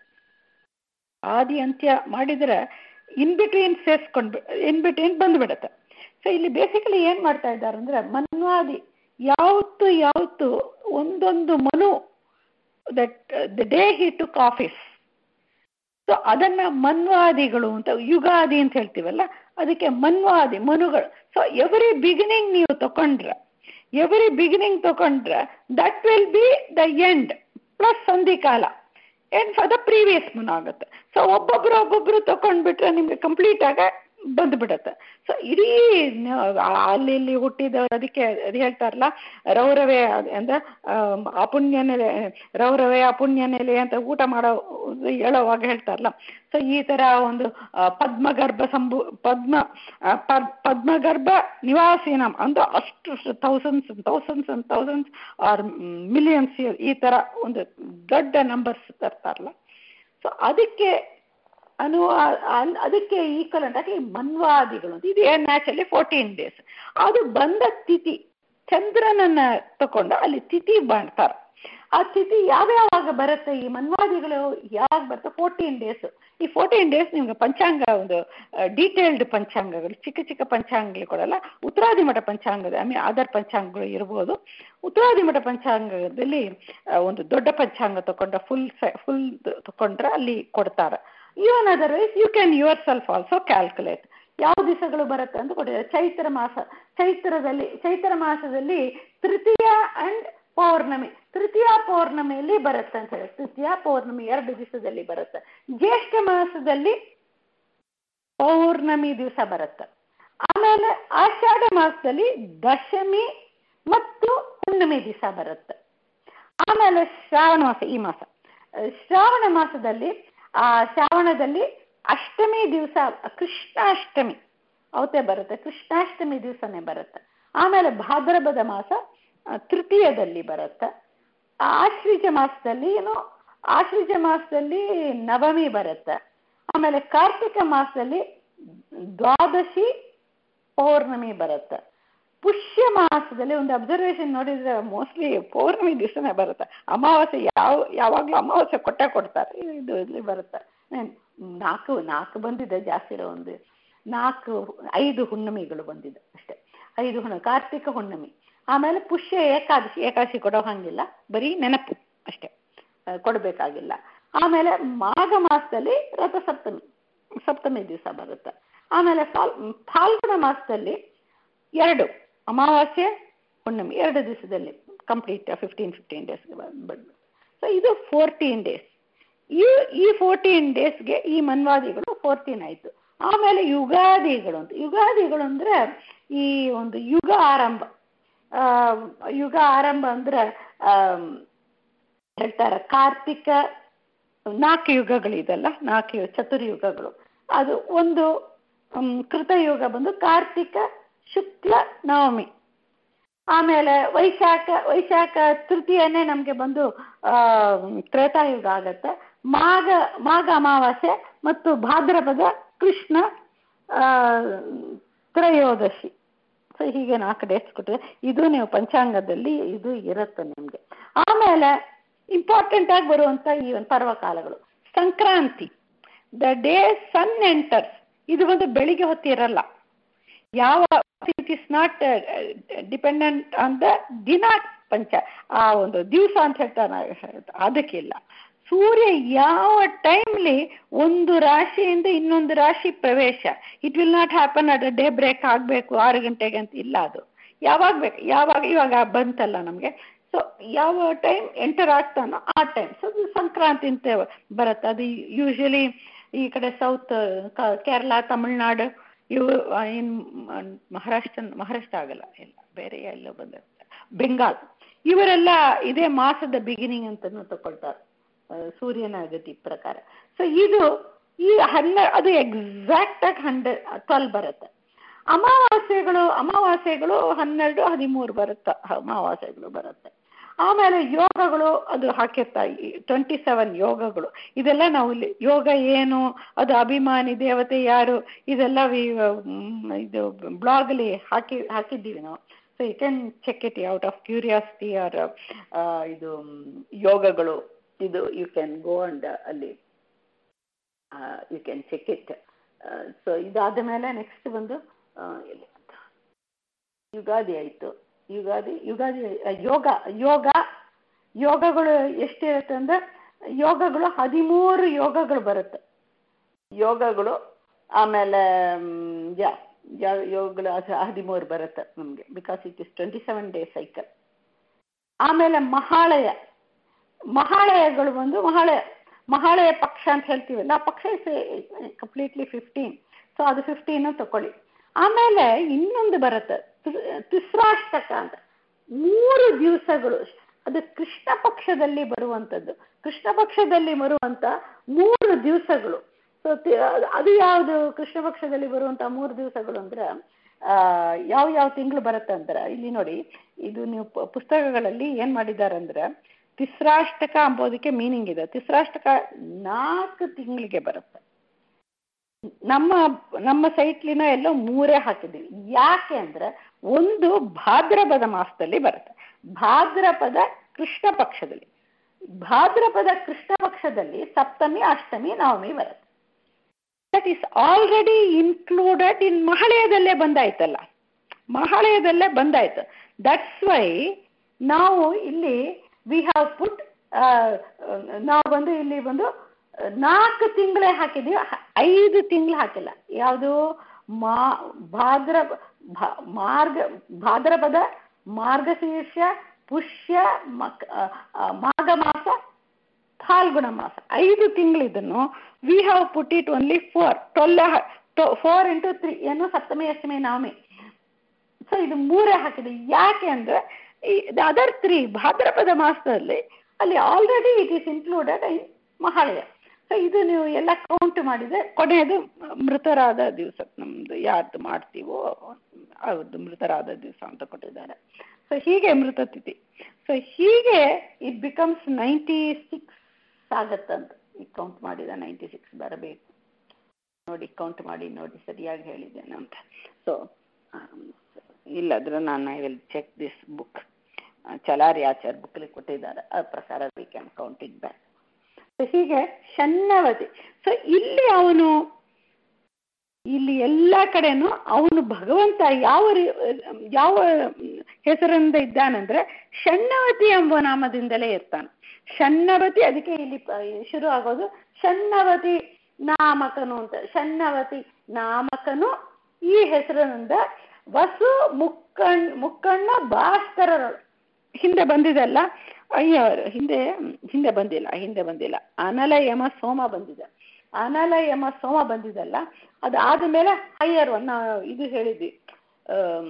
ಆದಿ ಅಂತ್ಯ ಮಾಡಿದ್ರೆ ಇನ್ ಬಿಟ್ವೀನ್ ಸೇರ್ಸ್ಕೊಂಡು ಇನ್ ಬಿಟ್ವೀನ್ ಬಂದ್ಬಿಡತ್ತೆ ಸೊ ಇಲ್ಲಿ ಬೇಸಿಕಲಿ ಏನ್ ಮಾಡ್ತಾ ಇದ್ದಾರೆ ಅಂದ್ರೆ ಮನ್ವಾದಿ ಯಾವತ್ತು ಯಾವತ್ತು ಒಂದೊಂದು Manu that the day he took office so ಅದನ್ನ ಮನ್ವಾದಿಗಳು ಅಂತ ಯುಗಾದಿ ಅಂತ ಹೇಳ್ತೀವಲ್ಲ ಅದಕ್ಕೆ ಮನ್ವಾದಿ ಮನುಗಳು ಸೊ ಎವ್ರಿ ಬಿಗಿನಿಂಗ್ ನೀವು ತಕೊಂಡ್ರೆ ಎವ್ರಿ ಬಿಗಿನಿಂಗ್ ತಕೊಂಡ್ರೆ that will be the end plus ಸಂಧಿಕಾಲ ಎಂಡ್ ಫಾರ್ ದ ಪ್ರೀವಿಯಸ್ ಮನ್ ಆಗುತ್ತೆ ಸೊ ಒಬ್ಬೊಬ್ರು ಒಬ್ಬೊಬ್ರು ತಕೊಂಡ್ಬಿಟ್ರೆ ನಿಮ್ಗೆ ಕಂಪ್ಲೀಟ್ ಆಗ ಬಂದ್ಬಿಡತ್ತೆ ಸೊ ಇಡೀ ಅಲ್ಲಿ ಇಲ್ಲಿ ಹುಟ್ಟಿದವರು ಅದಕ್ಕೆ ಅದು ಹೇಳ್ತಾರಲ್ಲ ರೌರವೇ ಅಂದ್ರೆ ಅಪುಣ್ಯ ನೆಲೆ ರೌರವೇ ಅಪುಣ್ಯ ನೆಲೆ ಅಂತ ಊಟ ಮಾಡೋ ಹೇಳೋವಾಗ ಹೇಳ್ತಾರಲ್ಲ ಸೊ ಈ ತರ ಒಂದು ಪದ್ಮಗರ್ಭ ಸಂಭು ಪದ್ಮ ಪದ್ಮಗರ್ಭ ನಿವಾಸಿನ ಅಂತ ಅಷ್ಟು thousands thousands and thousands or millions ಈ ತರ ಒಂದು ದೊಡ್ಡ ನಂಬರ್ಸ್ ತರ್ತಾರಲ್ಲ ಸೊ ಅದಕ್ಕೆ ಅನು ಅದಕ್ಕೆ ಈಕ್ವಲೆಂಟ್ ಆಗಿ ಮನ್ವಾದಿಗಳು ಅಂತ ಇದು ನ್ಯಾಚುರಲಿ ಫೋರ್ಟೀನ್ ಡೇಸ್ ಅದು ಬಂದ ತಿಥಿ ಚಂದ್ರನನ್ನ ತಕೊಂಡು ಅಲ್ಲಿ ತಿಥಿ ಮಾಡ್ತಾರೆ ಆ ತಿಥಿ ಯಾವ್ಯಾವಾಗ ಬರುತ್ತೆ ಈ ಮನ್ವಾದಿಗಳು ಯಾವಾಗ ಬರುತ್ತೆ ಫೋರ್ಟೀನ್ ಡೇಸ್ ಈ ಫೋರ್ಟೀನ್ ಡೇಸ್ ನಿಮ್ಗೆ ಪಂಚಾಂಗ ಒಂದು ಡೀಟೇಲ್ಡ್ ಪಂಚಾಂಗಗಳು ಚಿಕ್ಕ ಚಿಕ್ಕ ಪಂಚಾಂಗಗಳು ಕೊಡಲ್ಲ ಉತ್ತರಾದಿ ಮಠ ಪಂಚಾಂಗದ ಐ ಮೀನ್ ಅದರ್ ಪಂಚಾಂಗಗಳು ಇರ್ಬೋದು ಉತ್ತರಾದಿ ಮಠ ಪಂಚಾಂಗದಲ್ಲಿ ಒಂದು ದೊಡ್ಡ ಪಂಚಾಂಗ ತಕೊಂಡ ಫುಲ್ ಫುಲ್ ತಕೊಂಡ್ರೆ ಅಲ್ಲಿ ಕೊಡ್ತಾರೆ even otherwise you can yourself also calculate ಯಾವ ದಿವಸಗಳು ಬರುತ್ತೆ ಅಂತ ಕೊಟ್ಟಿದ್ದಾರೆ ಚೈತ್ರ ಮಾಸ ಚೈತ್ರದಲ್ಲಿ ಚೈತ್ರ ಮಾಸದಲ್ಲಿ ತೃತೀಯ ಅಂಡ್ ಪೌರ್ಣಮಿ ತೃತೀಯ ಪೌರ್ಣಮಿಯಲ್ಲಿ ಬರುತ್ತೆ ಅಂತ ಹೇಳಿ ತೃತೀಯ ಪೌರ್ಣಮಿ ಎರಡು ದಿವಸದಲ್ಲಿ ಬರುತ್ತೆ ಜ್ಯೇಷ್ಠ ಮಾಸದಲ್ಲಿ ಪೌರ್ಣಮಿ ದಿವಸ ಬರುತ್ತೆ ಆಮೇಲೆ ಆಷಾಢ ಮಾಸದಲ್ಲಿ ದಶಮಿ ಮತ್ತು ಹುಣ್ಣಿಮೆ ದಿವಸ ಬರುತ್ತೆ ಆಮೇಲೆ ಶ್ರಾವಣ ಮಾಸ ಈ ಮಾಸ ಶ್ರಾವಣ ಮಾಸದಲ್ಲಿ ಆ ಶ್ರಾವಣದಲ್ಲಿ ಅಷ್ಟಮಿ ದಿವಸ ಕೃಷ್ಣಾಷ್ಟಮಿ ಅವತ್ತೇ ಬರುತ್ತೆ ಕೃಷ್ಣಾಷ್ಟಮಿ ದಿವಸನೇ ಬರುತ್ತೆ ಆಮೇಲೆ ಭಾದ್ರಪದ ಮಾಸ ತೃತೀಯದಲ್ಲಿ ಬರುತ್ತೆ ಆಶ್ರಿಜ ಮಾಸದಲ್ಲಿ ಏನು ಆಶ್ರಿಜ ಮಾಸದಲ್ಲಿ ನವಮಿ ಬರುತ್ತೆ ಆಮೇಲೆ ಕಾರ್ತಿಕ ಮಾಸದಲ್ಲಿ ದ್ವಾದಶಿ ಪೌರ್ಣಮಿ ಬರುತ್ತೆ ಪುಷ್ಯ ಮಾಸದಲ್ಲಿ ಒಂದು ಅಬ್ಸರ್ವೇಷನ್ ನೋಡಿದ್ರೆ ಮೋಸ್ಟ್ಲಿ ಪೌರ್ಣಮಿ ದಿವಸನೇ ಬರುತ್ತೆ ಅಮಾವಾಸ್ಯೆ ಯಾವ ಯಾವಾಗಲೂ ಅಮಾವಾಸ್ಯೆ ಕೊಟ್ಟೆ ಕೊಡ್ತಾರೆ ಇದು ಇಲ್ಲಿ ಬರುತ್ತೆ ನಾಲ್ಕು ನಾಲ್ಕು ಬಂದಿದೆ ಜಾಸ್ತಿ ಇರೋ ಒಂದು ನಾಲ್ಕು ಐದು ಹುಣ್ಣಿಮೆಗಳು ಬಂದಿದೆ ಅಷ್ಟೇ ಐದು ಹುಣ್ಣ ಕಾರ್ತಿಕ ಹುಣ್ಣಿಮೆ ಆಮೇಲೆ ಪುಷ್ಯ ಏಕಾದಶಿ ಏಕಾದಶಿ ಕೊಡೋ ಹಂಗಿಲ್ಲ ಬರೀ ನೆನಪು ಅಷ್ಟೇ ಕೊಡಬೇಕಾಗಿಲ್ಲ ಆಮೇಲೆ ಮಾಘ ಮಾಸದಲ್ಲಿ ರಥ ಸಪ್ತಮಿ ಸಪ್ತಮಿ ದಿವಸ ಬರುತ್ತೆ ಆಮೇಲೆ ಫಾಲ್ ಫಾಲ್ಗುಣ ಮಾಸದಲ್ಲಿ ಎರಡು ಅಮಾವಾಸ್ಯೆ ಹುಣ್ಣಿಮೆ ಎರಡು ದಿವಸದಲ್ಲಿ ಕಂಪ್ಲೀಟ್ ಫಿಫ್ಟೀನ್ ಫಿಫ್ಟೀನ್ ಡೇಸ್ಗೆ ಬಂದು ಸೊ ಇದು ಫೋರ್ಟೀನ್ ಡೇಸ್ ಈ ಈ ಫೋರ್ಟೀನ್ ಡೇಸ್ಗೆ ಈ ಮನ್ವಾದಿಗಳು ಫೋರ್ಟೀನ್ ಆಯಿತು ಆಮೇಲೆ ಯುಗಾದಿಗಳು ಅಂತ ಯುಗಾದಿಗಳು ಅಂದರೆ ಈ ಒಂದು ಯುಗ ಆರಂಭ ಯುಗ ಆರಂಭ ಅಂದ್ರೆ ಹೇಳ್ತಾರೆ ಕಾರ್ತಿಕ ನಾಲ್ಕು ಯುಗಗಳಿದೆಲ್ಲ ನಾಲ್ಕು ಚತುರ್ಯುಗಗಳು ಅದು ಒಂದು ಕೃತಯುಗ ಬಂದು ಕಾರ್ತಿಕ ಶುಕ್ಲ ನವಮಿ ಆಮೇಲೆ ವೈಶಾಖ ವೈಶಾಖ ತೃತೀಯನೇ ನಮಗೆ ಬಂದು ತ್ರೇತಾಯುಗ ಆಗತ್ತೆ ಮಾಘ ಮಾಘ ಅಮಾವಾಸ್ಯೆ ಮತ್ತು ಭಾದ್ರಪದ ಕೃಷ್ಣ ತ್ರಯೋದಶಿ ಸೊ ಹೀಗೆ ನಾಲ್ಕು ಡೇಟ್ಸ್ ಕೊಟ್ಟಿದೆ ಇದು ನೀವು ಪಂಚಾಂಗದಲ್ಲಿ ಇದು ಇರುತ್ತೆ ನಿಮಗೆ ಆಮೇಲೆ ಇಂಪಾರ್ಟೆಂಟ್ ಆಗಿ ಬರುವಂತ ಈ ಒಂದು ಪರ್ವಕಾಲಗಳು Sankranti the day sun enters ಇದು ಒಂದು ಬೆಳಿಗ್ಗೆ ಹೊತ್ತಿರಲ್ಲ ಯಾವ it is not dependent on the ದಿನ ಪಂಚ ಆ ಒಂದು ದಿವಸ ಅಂತ ಹೇಳ್ತಾರೆ ಅದಕ್ಕಿಲ್ಲ ಸೂರ್ಯ ಯಾವ ಟೈಮ್ಲಿ ಒಂದು ರಾಶಿಯಿಂದ ಇನ್ನೊಂದು ರಾಶಿ ಪ್ರವೇಶ it will not happen at daybreak ಆಗಬೇಕು ಆರು ಗಂಟೆಗೆ ಅಂತ ಇಲ್ಲ ಅದು ಯಾವಾಗ ಬೇಕು ಯಾವಾಗ ಇವಾಗ ಬಂತಲ್ಲ ನಮಗೆ ಸೊ ಯಾವ ಟೈಮ್ ಎಂಟರ್ ಆಗ್ತಾನೋ ಆ ಟೈಮ್ ಸೊ ಸಂಕ್ರಾಂತಿ ಅಂತ ಬರುತ್ತೆ ಅದು ಯೂಶಲಿ ಈ ಕಡೆ ಸೌತ್ ಕೇರಳ ತಮಿಳ್ನಾಡು ಇವು ಇನ್ ಮಹಾರಾಷ್ಟ್ರ ಮಹಾರಾಷ್ಟ್ರ ಆಗಲ್ಲ ಇಲ್ಲ ಬೇರೆ ಎಲ್ಲ ಬಂದಿರುತ್ತೆ ಬೆಂಗಾಲ್ ಇವರೆಲ್ಲ ಇದೇ ಮಾಸದ ಬಿಗಿನಿಂಗ್ ಅಂತಲೂ ತಗೊಳ್ತಾರೆ ಸೂರ್ಯನ ಗತಿ ಪ್ರಕಾರ ಸೊ ಇದು ಈ ಹನ್ನೆ ಅದು ಎಕ್ಸಾಕ್ಟ್ ಆಗಿ ಹಂಡ್ರೆಡ್ ಟ್ವೆಲ್ ಬರುತ್ತೆ ಅಮಾವಾಸ್ಯೆಗಳು ಅಮಾವಾಸ್ಯೆಗಳು ಹನ್ನೆರಡು ಹದಿಮೂರು ಬರುತ್ತೆ ಅಮಾವಾಸ್ಯೆಗಳು ಬರುತ್ತೆ ಆಮೇಲೆ ಯೋಗಗಳು ಅದು ಹಾಕಿರ್ತಾ ಟ್ವೆಂಟಿ ಸೆವೆನ್ ಯೋಗಗಳು ಇದೆಲ್ಲ ನಾವು ಇಲ್ಲಿ ಯೋಗ ಏನು ಅದು ಅಭಿಮಾನಿ ದೇವತೆ ಯಾರು ಇದೆಲ್ಲ ವಿ- ಮ್, ಇದು ಬ್ಲಾಗಲ್ಲಿ ಹಾಕಿ ಹಾಕಿದ್ದೀವಿ ನಾವು so you can check it out of curiosity or ಇದು ಮ್, ಯೋಗಗಳು ಇದು ಯು ಕ್ಯಾನ್ ಗೋ ಅಂಡ್ ಅಲ್ಲಿ you can check it so ಇದಾದ ಮೇಲೆ ನೆಕ್ಸ್ಟ್ ಬಂದು ಆ, ಎಲ್ಲಿ ಅಂತ ಯುಗಾದಿ ಆಯಿತು ಯುಗಾದಿ ಯುಗಾದಿ ಆ, ಯೋಗ ಯೋಗ ಯೋಗಗಳು ಎಷ್ಟಿರುತ್ತೆ ಅಂದ್ರೆ ಯೋಗಗಳು ಹದಿಮೂರು ಯೋಗಗಳು ಬರುತ್ತೆ ಯೋಗಗಳು ಆಮೇಲೆ ಮ್, ಯಾ ಯಾ- ಯೋಗಗಳು ಅದು ಹದಿಮೂರು ಬರುತ್ತೆ ನಮಗೆ because it is twenty seven day cycle ಆಮೇಲೆ ಮಹಾಳಯ ಮಹಾಳಯಗಳು ಬಂದು ಮಹಾಳಯ ಮಹಾಳಯ ಪಕ್ಷ ಅಂತ ಹೇಳ್ತೀವಲ್ಲ ಆ ಪಕ್ಷ ಇಸ್ ಕಂಪ್ಲೀಟ್ಲಿ ಫಿಫ್ಟೀನ್ ಸೊ ಅದು ಫಿಫ್ಟೀನ್ ತಕೊಳ್ಳಿ ಆಮೇಲೆ ಇನ್ನೊಂದು ಬರುತ್ತೆ ತಿ- ತಿಸ್ರಾಷ್ಟಕ ಅಂತ ಮೂರು ದಿವಸಗಳು ಅದು ಕೃಷ್ಣ ಪಕ್ಷದಲ್ಲಿ ಬರುವಂಥದ್ದು ಕೃಷ್ಣ ಪಕ್ಷದಲ್ಲಿ ಬರುವಂತ ಮೂರು ದಿವಸಗಳು ಸೊ ಅದು ಯಾವುದು ಕೃಷ್ಣ ಪಕ್ಷದಲ್ಲಿ ಬರುವಂತ ಮೂರು ದಿವಸಗಳು ಅಂದ್ರೆ ಆ, ಯಾವ ಯಾವ ತಿಂಗಳು ಬರುತ್ತೆ ಅಂದ್ರೆ ಇಲ್ಲಿ ನೋಡಿ ಇದು ನೀವು ಪ- ಪುಸ್ತಕಗಳಲ್ಲಿ ಏನ್ ಮಾಡಿದ್ದಾರೆ ಅಂದ್ರೆ ತಿಸ್ರಾಷ್ಟಕ ಅಂಬೋದಕ್ಕೆ ಮೀನಿಂಗ್ ಇದೆ ತಿಸ್ರಾಷ್ಟಕ ನಾಲ್ಕು ತಿಂಗಳಿಗೆ ಬರುತ್ತೆ ನಮ್ಮ ನಮ್ಮ ಸೈಟ್ಲಿನ ಎಲ್ಲೋ ಮೂರೇ ಹಾಕಿದ್ದೀವಿ ಯಾಕೆ ಅಂದ್ರೆ ಒಂದು ಭಾದ್ರಪದ ಮಾಸದಲ್ಲಿ ಬರುತ್ತೆ ಭಾದ್ರಪದ ಕೃಷ್ಣ ಪಕ್ಷದಲ್ಲಿ ಭಾದ್ರಪದ ಕೃಷ್ಣ ಪಕ್ಷದಲ್ಲಿ ಸಪ್ತಮಿ ಅಷ್ಟಮಿ ನವಮಿ ಬರುತ್ತೆ that is already included in ಮಹಳೆಯದಲ್ಲೇ ಬಂದಾಯ್ತಲ್ಲ ಮಹಳೆಯದಲ್ಲೇ ಬಂದಾಯ್ತು ದಟ್ಸ್ ವೈ ನಾವು ಇಲ್ಲಿ ವಿ ಹ್ಯಾವ್ ಪುಟ್ ನಾವು ಬಂದು ಇಲ್ಲಿ ಬಂದು ನಾಲ್ಕು ತಿಂಗಳೇ ಹಾಕಿದೀವಿ ಹ- ಐದು ತಿಂಗಳು ಹಾಕಿಲ್ಲ ಯಾವುದು ಮಾ ಭಾದ್ರ ಭಾ- ಮಾರ್ಗ ಭಾದ್ರಪದ ಮಾರ್ಗಶೀರ್ಷ ಪುಷ್ಯ ಮಕ್ ಆ, ಆ, ಮಾಘ ಮಾಸ ಫಾಲ್ಗುಣ ಮಾಸ ಐದು ತಿಂಗಳಿದನ್ನು we have put it only four twelve four into three ಏನು ಸಪ್ತಮಿ ಅಷ್ಟಮಿ ನವಮಿ ಸೊ ಇದು ಮೂರೇ ಹಾಕಿದೆ ಯಾಕೆ ಅಂದ್ರೆ ಅದರ್ ತ್ರೀ ಭಾದ್ರಪದ ಮಾಸದಲ್ಲಿ ಅಲ್ಲಿ already it is included in Mahalaya so ಇದು ನೀವು ಎಲ್ಲ ಕೌಂಟ್ ಮಾಡಿದ್ರೆ ಕೊನೆಯದು ಮೃತರಾದ ದಿವಸ ನಮ್ದು ಯಾರ್ದು ಮಾಡ್ತೀವೋ ಅವ್ರದ್ದು ಮೃತರಾದ ದಿವಸ ಅಂತ ಕೊಟ್ಟಿದ್ದಾರೆ ಸೊ ಹೀಗೆ ಮೃತ ತಿಥಿ ಸೊ ಹೀಗೆ ಇಟ್ ಬಿಕಮ್ಸ್ ನೈಂಟಿ ಸಿಕ್ಸ್ ಆಗತ್ತಂತ ಈ ಕೌಂಟ್ ಮಾಡಿದ ನೈಂಟಿ ಸಿಕ್ಸ್ ಬರಬೇಕು ನೋಡಿ ಕೌಂಟ್ ಮಾಡಿ ನೋಡಿ ಸರಿಯಾಗಿ ಹೇಳಿದ್ದೇನೆ ಅಂತ ಸೊ ಇಲ್ಲದ್ರೆ ನಾನು I will check this book Chalari Achar ಬುಕ್ಕಲ್ಲಿ ಕೊಟ್ಟಿದ್ದಾರೆ ಆ ಪ್ರಕಾರ we can count it back so ಹೀಗೆ ಶನ್ನವತಿ ಸೊ ಇಲ್ಲಿ ಅವನು ಇಲ್ಲಿ ಎಲ್ಲ ಕಡೆನೂ ಅವನು ಭಗವಂತ ಯಾವ ರೀ- ಯಾವ ಹೆಸರಿಂದ ಇದ್ದಾನಂದ್ರೆ ಷಣ್ಣವತಿ ಎಂಬ ನಾಮದಿಂದಲೇ ಇರ್ತಾನೆ ಷಣ್ಣವತಿ ಅದಕ್ಕೆ ಇಲ್ಲಿ ಪ- ಶುರು ಆಗೋದು ಷಣ್ಣವತಿ ನಾಮಕನು ಅಂತ ಷಣ್ಣವತಿ ನಾಮಕನು ಈ ಹೆಸರಿನಿಂದ ವಸು ಮುಕ್ಕಣ್ ಮುಕ್ಕಣ್ಣ ಭಾಸ್ಕರರು ಹಿಂದೆ ಬಂದಿದೆಲ್ಲ ಅಯ್ಯೋ ಹಿಂದೆ ಹಿಂದೆ ಬಂದಿಲ್ಲ ಹಿಂದೆ ಬಂದಿಲ್ಲ ಅನಲ ಯಮ ಸೋಮ ಬಂದಿದೆ ಅನಲ ಯಮ ಸೋಮ ಬಂದಿದೆಲ್ಲ ಅದಾದ ಮೇಲೆ ಹೈಯರ್ ಒನ್ ನಾವು ಇದು ಹೇಳಿದ್ವಿ ಆಮ್,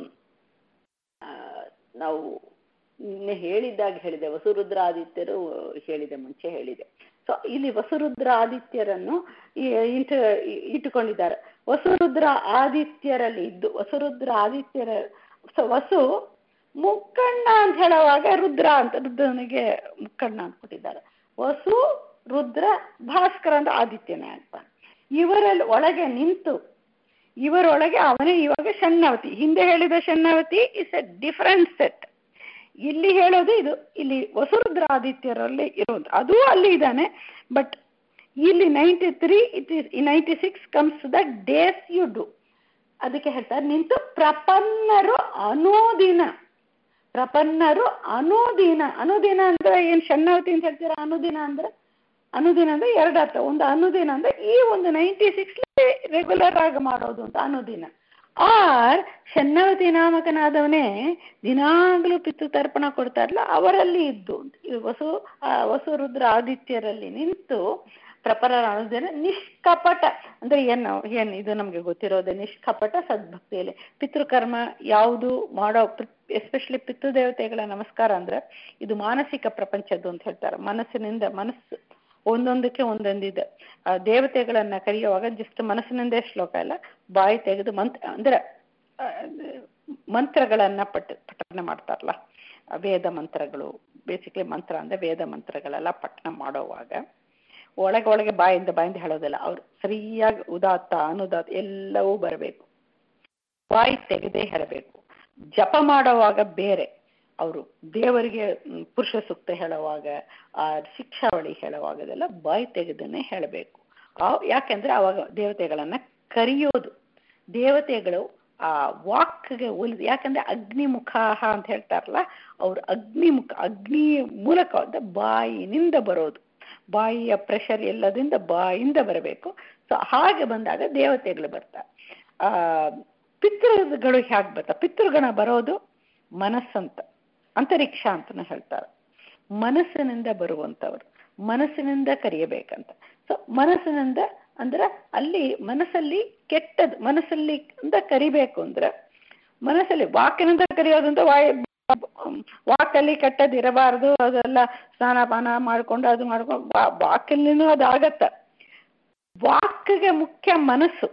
ಆ, ನಾವು ನಿನ್ನೆ ಹೇಳಿದ್ದಾಗ ಹೇಳಿದೆ ವಸುರುದ್ರಾದಿತ್ಯರು ಹೇಳಿದೆ ಮುಂಚೆ ಹೇಳಿದೆ ಸೊ ಇಲ್ಲಿ ವಸುರುದ್ರ ಆದಿತ್ಯರನ್ನು ಈ- ಇಂಟ ಇಟ್ಟುಕೊಂಡಿದ್ದಾರೆ ವಸುರುದ್ರ ಆದಿತ್ಯರಲ್ಲಿ ಇದ್ದು ವಸುರುದ್ರ ಆದಿತ್ಯರ ಸೊ ವಸು ಮುಕ್ಕಣ್ಣ ಅಂತ ಹೇಳುವಾಗ ರುದ್ರ ಅಂತ ರುದ್ರನಿಗೆ ಮುಕ್ಕಣ್ಣ ಅಂತ ಕೊಟ್ಟಿದ್ದಾರೆ ವಸು ರುದ್ರ ಭಾಸ್ಕರ ಅಂತ ಆದಿತ್ಯನೇ ಆಗ್ತಾನೆ ಇವರಲ್ಲಿ ಒಳಗೆ ನಿಂತು ಇವರೊಳಗೆ ಅವನೇ ಇವಾಗ ಷಣ್ಣವತಿ ಹಿಂದೆ ಹೇಳಿದ ಷಣ್ಣವತಿ ಇಸ್ ಎ ಡಿಫರೆಂಟ್ ಸೆಟ್ ಇಲ್ಲಿ ಹೇಳೋದು ಇದು ಇಲ್ಲಿ ವಸುರುದ್ರ ಆದಿತ್ಯರಲ್ಲಿ ಇರೋದು ಅದು ಅಲ್ಲಿ ಇದ್ದಾನೆ ಬಟ್ ಇಲ್ಲಿ ninety three it is ninety six comes the days you do ಅದಕ್ಕೆ ಹೇಳ್ತಾರೆ ನಿಂತು ಪ್ರಪನ್ನರು ಅನುದಿನ ಪ್ರಪನ್ನರು ಅನುದಿನ ಅನುದಿನ ಅಂದ್ರೆ ಏನ್ ಷಣ್ಣವತಿ ಅಂತ ಹೇಳ್ತೀರಾ ಅನುದಿನ ಅಂದ್ರೆ ಅನುದಿನ ಅಂದ್ರೆ ಎರಡು ಅರ್ಥ ಒಂದು ಅನುದಿನ ಅಂದ್ರೆ ಈ ಒಂದು ನೈಂಟಿ ಸಿಕ್ಸ್ ರೆಗ್ಯುಲರ್ ಆಗಿ ಮಾಡೋದು ಅಂತ ಅನುದಿನ ಆರ್ ಷಣ್ಣವತಿ ನಾಮಕನಾದವನೇ ದಿನಾಗ್ಲೂ ಪಿತೃ ತರ್ಪಣ ಕೊಡ್ತಾರಲ್ಲ ಅವರಲ್ಲಿ ಇದ್ದು ಈ ವಸು ಆ ವಸು ರುದ್ರ ಆದಿತ್ಯರಲ್ಲಿ ನಿಂತು ಪ್ರಪರ ಅನುದಿನ ನಿಷ್ಕಪಟ ಅಂದ್ರೆ ಏನು ಏನು ಇದು ನಮಗೆ ಗೊತ್ತಿರೋದೆ ನಿಷ್ಕಪಟ ಸದ್ಭಕ್ತಿಯಲ್ಲಿ ಪಿತೃಕರ್ಮ ಯಾವುದು ಮಾಡೋ ಎಸ್ಪೆಷಲಿ ಪಿತೃದೇವತೆಗಳ ನಮಸ್ಕಾರ ಅಂದ್ರೆ ಇದು ಮಾನಸಿಕ ಪ್ರಪಂಚದ್ದು ಅಂತ ಹೇಳ್ತಾರೆ ಮನಸ್ಸಿನಿಂದ ಮನಸ್ಸು ಒಂದೊಂದಕ್ಕೆ ಒಂದೊಂದಿದೆ ಆ ದೇವತೆಗಳನ್ನ ಕರೆಯುವಾಗ ಜಸ್ಟ್ ಮನಸ್ಸಿನಿಂದೇ ಶ್ಲೋಕ ಇಲ್ಲ ಬಾಯಿ ತೆಗೆದು ಮಂತ್ ಅಂದ್ರೆ ಮಂತ್ರಗಳನ್ನ ಪಠ ಪಠನ ಮಾಡ್ತಾರಲ್ಲ ವೇದ ಮಂತ್ರಗಳು ಬೇಸಿಕ್ಲಿ ಮಂತ್ರ ಅಂದ್ರೆ ವೇದ ಮಂತ್ರಗಳೆಲ್ಲ ಪಠನ ಮಾಡೋವಾಗ ಒಳಗೆ ಒಳಗೆ ಬಾಯಿಂದ ಬಾಯಿಂದ ಹೇಳೋದಿಲ್ಲ ಅವ್ರು ಸರಿಯಾಗಿ ಉದಾತ್ತ ಅನುದಾತ್ತ ಎಲ್ಲವೂ ಬರಬೇಕು ಬಾಯಿ ತೆಗೆದೇ ಹೇಳಬೇಕು ಜಪ ಮಾಡುವಾಗ ಬೇರೆ ಅವರು ದೇವರಿಗೆ ಪುರುಷ ಸೂಕ್ತ ಹೇಳುವಾಗ ಆ ಶಿಕ್ಷಾವಳಿ ಹೇಳುವಾಗದೆಲ್ಲ ಬಾಯಿ ತೆಗೆದನ್ನೇ ಹೇಳಬೇಕು ಯಾಕೆಂದ್ರೆ ಅವಾಗ ದೇವತೆಗಳನ್ನ ಕರೆಯೋದು ದೇವತೆಗಳು ಆ ವಾಕ್ಗೆ ಒಲಿದು ಯಾಕಂದ್ರೆ ಅಗ್ನಿಮುಖ ಅಂತ ಹೇಳ್ತಾರಲ್ಲ ಅವ್ರು ಅಗ್ನಿಮುಖ ಅಗ್ನಿ ಮೂಲಕ ಬಾಯಿನಿಂದ ಬರೋದು ಬಾಯಿಯ ಪ್ರೆಷರ್ ಎಲ್ಲದಿಂದ ಬಾಯಿಂದ ಬರಬೇಕು ಸೊ ಹಾಗೆ ಬಂದಾಗ ದೇವತೆಗಳು ಬರ್ತಾರೆ ಆ ಪಿತೃಗಳು ಹೇಗೆ ಬರ್ತಾರೆ ಪಿತೃಗಣ ಬರೋದು ಮನಸ್ಸಂತ ಅಂತರಿಕ್ಷ ಅಂತನೂ ಹೇಳ್ತಾರೆ ಮನಸ್ಸಿನಿಂದ ಬರುವಂಥವ್ರು ಮನಸ್ಸಿನಿಂದ ಕರೆಯಬೇಕಂತ ಸೊ ಮನಸ್ಸಿನಿಂದ ಅಂದ್ರೆ ಅಲ್ಲಿ ಮನಸ್ಸಲ್ಲಿ ಕೆಟ್ಟದ್ದು ಮನಸ್ಸಲ್ಲಿ ಇಂದ ಕರಿಬೇಕು ಅಂದ್ರೆ ಮನಸ್ಸಲ್ಲಿ ವಾಕಿನಿಂದ ಕರೆಯೋದಂತ ವಾಯ್ ವಾಕಲ್ಲಿ ಕೆಟ್ಟದ್ದು ಇರಬಾರ್ದು ಅದೆಲ್ಲ ಸ್ನಾನ ಪಾನ ಮಾಡ್ಕೊಂಡು ಅದು ಮಾಡ್ಕೊಂಡು ವಾಕಲ್ಲಿನೂ ಅದು ಆಗತ್ತ ವಾಕ್ಗೆ ಮುಖ್ಯ ಮನಸ್ಸು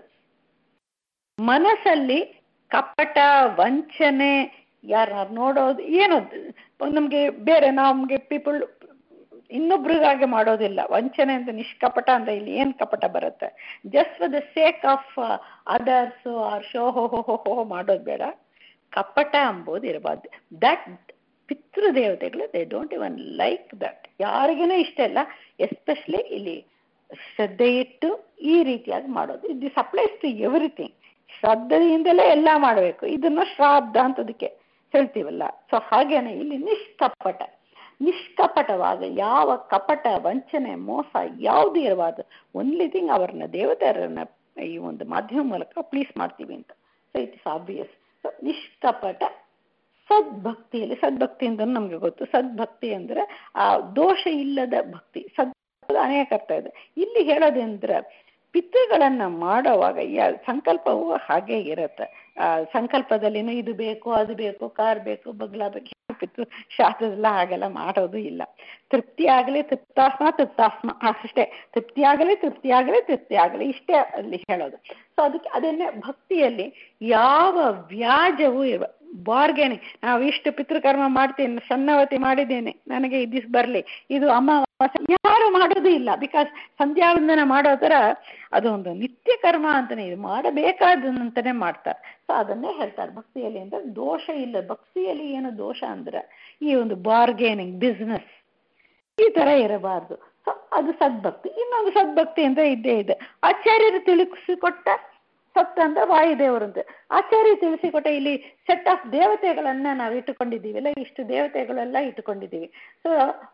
ಮನಸ್ಸಲ್ಲಿ ಕಪಟ ವಂಚನೆ ಯಾರ ನೋಡೋದು ಏನೋ ನಮ್ಗೆ ಬೇರೆ ನಮ್ಗೆ ಪೀಪಲ್ ಇನ್ನೊಬ್ರಿಗಾಗೆ ಮಾಡೋದಿಲ್ಲ ವಂಚನೆ ಅಂತ ನಿಷ್ಕಪಟ ಅಂತ ಇಲ್ಲಿ ಏನ್ ಕಪಟ ಬರುತ್ತೆ just for the sake of others or show ಹೋ ಹೋ ಹೋ ಹೋ ಮಾಡೋದು ಬೇಡ ಕಪಟ ಅಂಬೋದು ಇರಬಾರ್ದು ದಟ್ ಪಿತೃದೇವತೆಗಳು they don't even like that ಯಾರಿಗೇನೂ ಇಷ್ಟ ಇಲ್ಲ ಎಸ್ಪೆಷಲಿ ಇಲ್ಲಿ ಶ್ರದ್ಧೆ ಇಟ್ಟು ಈ ರೀತಿಯಾಗಿ ಮಾಡೋದು ಇದು ಸಪ್ಲೈಸ್ ಟು ಎವ್ರಿಥಿಂಗ್ ಶ್ರದ್ಧೆಯಿಂದಲೇ ಎಲ್ಲ ಮಾಡಬೇಕು ಇದನ್ನ ಶ್ರಾದ್ದ ಅಂತದಕ್ಕೆ ಹೇಳ್ತೀವಲ್ಲ ಸೊ ಹಾಗೇನೆ ಇಲ್ಲಿ ನಿಷ್ಕಪಟ ನಿಷ್ಕಪಟವಾದ ಯಾವ ಕಪಟ ವಂಚನೆ ಮೋಸ ಯಾವುದು ಇರಬಾರ್ದು ಒನ್ಲಿ ಥಿಂಗ್ ಅವ್ರನ್ನ ದೇವತೆಯರನ್ನ ಈ ಒಂದು ಮಾಧ್ಯಮ ಮೂಲಕ ಪ್ಲೀಸ್ ಮಾಡ್ತೀವಿ ಅಂತ so it is obvious so ನಿಷ್ಕಪಟ ಸದ್ಭಕ್ತಿಯಲ್ಲಿ ಸದ್ಭಕ್ತಿ ಅಂತ ನಮ್ಗೆ ಗೊತ್ತು ಸದ್ಭಕ್ತಿ ಅಂದ್ರೆ ಆ ದೋಷ ಇಲ್ಲದ ಭಕ್ತಿ ಸದ್ ಅನೇಕ ಅರ್ಥ ಇದೆ ಇಲ್ಲಿ ಹೇಳೋದಂದ್ರೆ ಪಿತೃಗಳನ್ನ ಮಾಡೋವಾಗ ಯಾ ಸಂಕಲ್ಪವು ಹಾಗೆ ಇರುತ್ತೆ ಆ ಸಂಕಲ್ಪದಲ್ಲಿನೂ ಇದು ಬೇಕು ಅದು ಬೇಕು ಕಾರ್ ಬೇಕು ಬಗ್ಲಾ ಬೇಕು ಪಿತೃ ಶಾಸ್ತ್ರದಲ್ಲ ಹಾಗೆಲ್ಲ ಮಾಡೋದು ಇಲ್ಲ ತೃಪ್ತಿ ಆಗಲಿ ತೃಪ್ತಾಸ್ಮ ತೃಪ್ತಾಸ್ಮ ಅಷ್ಟೇ ತೃಪ್ತಿ ಆಗಲಿ ತೃಪ್ತಿ ಆಗಲಿ ತೃಪ್ತಿ ಆಗಲಿ ಇಷ್ಟೇ ಅಲ್ಲಿ ಹೇಳೋದು ಸೊ ಅದಕ್ಕೆ ಅದನ್ನೇ ಭಕ್ತಿಯಲ್ಲಿ ಯಾವ ವ್ಯಾಜವೂ ಇರುವ ಬಾರ್ಗೇನಿಂಗ್ ನಾವು ಇಷ್ಟು ಪಿತೃಕರ್ಮ ಮಾಡ್ತೀನಿ ಸನ್ನವತಿ ಮಾಡಿದ್ದೇನೆ ನನಗೆ ಇದು ಬರಲಿ ಇದು ಅಮಾವಾಸ್ಯೆ ಯಾರು ಮಾಡೋದು ಇಲ್ಲ ಬಿಕಾಸ್ ಸಂಧ್ಯಾವಂದನ ಮಾಡೋ ಥರ ಅದೊಂದು ನಿತ್ಯ ಕರ್ಮ ಅಂತಾನೆ ಇದು ಮಾಡಬೇಕಾದಂತಾನೆ ಮಾಡ್ತಾರೆ ಸೊ ಅದನ್ನೇ ಹೇಳ್ತಾರೆ ಭಕ್ತಿಯಲ್ಲಿ ಅಂದ್ರೆ ದೋಷ ಇಲ್ಲ ಭಕ್ತಿಯಲ್ಲಿ ಏನು ದೋಷ ಅಂದ್ರೆ ಈ ಒಂದು ಬಾರ್ಗೇನಿಂಗ್ ಬಿಸ್ನೆಸ್ ಈ ತರ ಇರಬಾರ್ದು ಸೊ ಅದು ಸದ್ಭಕ್ತಿ ಇನ್ನೊಂದು ಸದ್ಭಕ್ತಿ ಅಂತ ಇದ್ದೇ ಇದೆ ಆಚಾರ್ಯರು ತಿಳಿಸಿಕೊಟ್ಟ ಸತ್ ಅಂದ್ರೆ ವಾಯುದೇವರಂತೆ ಆಚಾರ್ಯ ತಿಳಿಸಿಕೊಟ್ಟ ಇಲ್ಲಿ ಸೆಟ್ ಆಫ್ ದೇವತೆಗಳನ್ನ ನಾವು ಇಟ್ಟುಕೊಂಡಿದ್ದೀವಿಲ್ಲ ಇಷ್ಟು ದೇವತೆಗಳೆಲ್ಲ ಇಟ್ಟುಕೊಂಡಿದ್ದೀವಿ so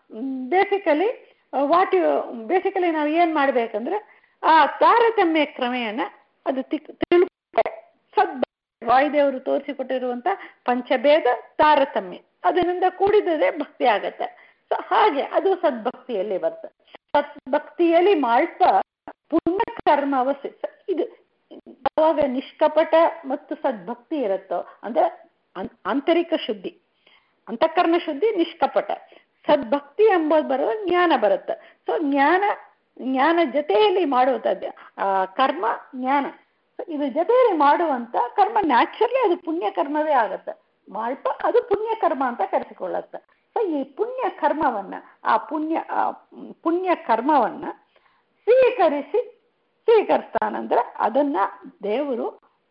basically what you basically ನಾವು ಏನ್ ಮಾಡ್ಬೇಕಂದ್ರೆ ಆ ತಾರತಮ್ಯ ಕ್ರಮೇಣ ಅದು ತಿಳ್ಕೊಂಡ್ರೆ ಸದ್ ವಾಯುದೇವರು ತೋರಿಸಿಕೊಟ್ಟಿರುವಂತ ಪಂಚಭೇದ ತಾರತಮ್ಯ ಅದರಿಂದ ಕೂಡಿದರೆ ಭಕ್ತಿ ಆಗತ್ತೆ ಸೊ ಹಾಗೆ ಅದು ಸದ್ಭಕ್ತಿಯಲ್ಲಿ ಬರ್ತದೆ ಸದ್ಭಕ್ತಿಯಲ್ಲಿ ಮಾಡ್ತ ಪುಣ್ಯ ಕರ್ಮ ಅವಶ್ಯ ಇದು ಯಾವಾಗ ನಿಷ್ಕಪಟ ಮತ್ತು ಸದ್ಭಕ್ತಿ ಇರುತ್ತೋ ಅಂದ್ರೆ ಆಂತರಿಕ ಶುದ್ಧಿ ಅಂತಃಕರಣ ಶುದ್ಧಿ ನಿಷ್ಕಪಟ ಸದ್ಭಕ್ತಿ ಎಂಬುದು ಬರೋ ಜ್ಞಾನ ಬರುತ್ತೆ ಸೊ ಜ್ಞಾನ ಜ್ಞಾನ ಜೊತೆಯಲ್ಲಿ ಮಾಡುವಂಥದ್ದು ಕರ್ಮ ಜ್ಞಾನ ಇದು ಜೊತೆಯಲ್ಲಿ ಮಾಡುವಂತ ಕರ್ಮ ನ್ಯಾಚುರಲಿ ಅದು ಪುಣ್ಯ ಕರ್ಮವೇ ಆಗುತ್ತೆ ಮಾಲ್ಪ ಅದು ಪುಣ್ಯ ಕರ್ಮ ಅಂತ ಕರೆಸಿಕೊಳ್ಳುತ್ತೆ ಸೊ ಈ ಪುಣ್ಯ ಕರ್ಮವನ್ನ ಆ ಪುಣ್ಯ ಪುಣ್ಯ ಕರ್ಮವನ್ನ ಸ್ವೀಕರಿಸಿ ಸ್ವೀಕರಿಸ್ತಾನಂದ್ರೆ ಅದನ್ನ ದೇವರು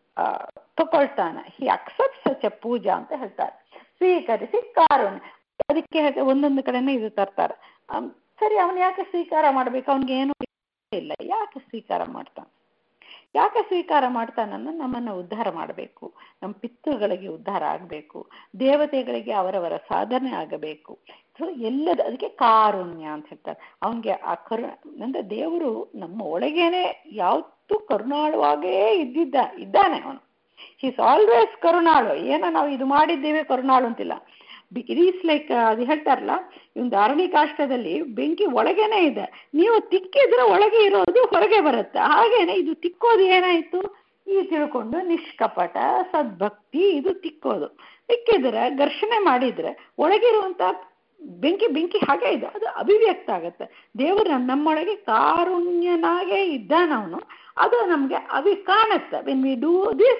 ತಗೊಳ್ತಾನೆ ಹಿ ಅಕ್ಸೆಪ್ಟ್ ಸಚ್ ಪೂಜಾ ಅಂತ ಹೇಳ್ತಾರೆ ಸ್ವೀಕರಿಸಿ ಕಾರುಣ್ಯ ಅದಕ್ಕೆ ಒಂದೊಂದು ಕಡೆನೇ ಇದು ತರ್ತಾರೆ ಸರಿ ಅವನು ಯಾಕೆ ಸ್ವೀಕಾರ ಮಾಡ್ಬೇಕು ಅವನಿಗೆ ಏನು ಇಲ್ಲ ಯಾಕೆ ಸ್ವೀಕಾರ ಮಾಡ್ತಾನೆ ಯಾಕೆ ಸ್ವೀಕಾರ ಮಾಡ್ತಾನನ್ನ ನಮ್ಮನ್ನ ಉದ್ಧಾರ ಮಾಡಬೇಕು ನಮ್ಮ ಪಿತೃಗಳಿಗೆ ಉದ್ಧಾರ ಆಗಬೇಕು ದೇವತೆಗಳಿಗೆ ಅವರವರ ಸಾಧನೆ ಆಗಬೇಕು ಸೊ ಎಲ್ಲದ ಅದಕ್ಕೆ ಕಾರುಣ್ಯ ಅಂತ ಹೇಳ್ತಾರೆ ಅವನಿಗೆ ಆ ಕರು ಅಂದ್ರೆ ದೇವರು ನಮ್ಮ ಒಳಗೇನೆ ಯಾವತ್ತೂ ಕರುಣಾಳುವಾಗೇ ಇದ್ದಿದ್ದ ಇದ್ದಾನೆ ಅವನು ಈಸ್ ಆಲ್ವೇಸ್ ಕರುಣಾಳು ಏನೋ ನಾವು ಇದು ಮಾಡಿದ್ದೇವೆ ಕರುಣಾಳು ಅಂತಿಲ್ಲ ಇಟ್ ಈಸ್ ಲೈಕ್ ಅದು ಹೇಳ್ತಾರಲ್ಲ ಒಂದು ಅರಣಿಕಾಷ್ಟದಲ್ಲಿ ಬೆಂಕಿ ಒಳಗೇನೆ ಇದೆ ನೀವು ತಿಕ್ಕಿದ್ರೆ ಒಳಗೆ ಇರೋದು ಹೊರಗೆ ಬರುತ್ತೆ ಹಾಗೇನೆ ಇದು ತಿಕ್ಕೋದು ಏನಾಯ್ತು ಈ ತಿಳ್ಕೊಂಡು ನಿಷ್ಕಪಟ ಸದ್ಭಕ್ತಿ ಇದು ತಿಕ್ಕೋದು ತಿಕ್ಕಿದ್ರೆ ಘರ್ಷಣೆ ಮಾಡಿದ್ರೆ ಒಳಗಿರುವಂತ ಬೆಂಕಿ ಬೆಂಕಿ ಹಾಗೆ ಇದೆ ಅದು ಅಭಿವ್ಯಕ್ತ ಆಗತ್ತೆ ದೇವರು ನಮ್ಮೊಳಗೆ ಕಾರುಣ್ಯನಾಗೇ ಇದ್ದಾನವನು ಅದು ನಮ್ಗೆ ಅವಿ ಕಾಣುತ್ತೆ ವೆನ್ ವಿ ಡೂ ದಿಸ್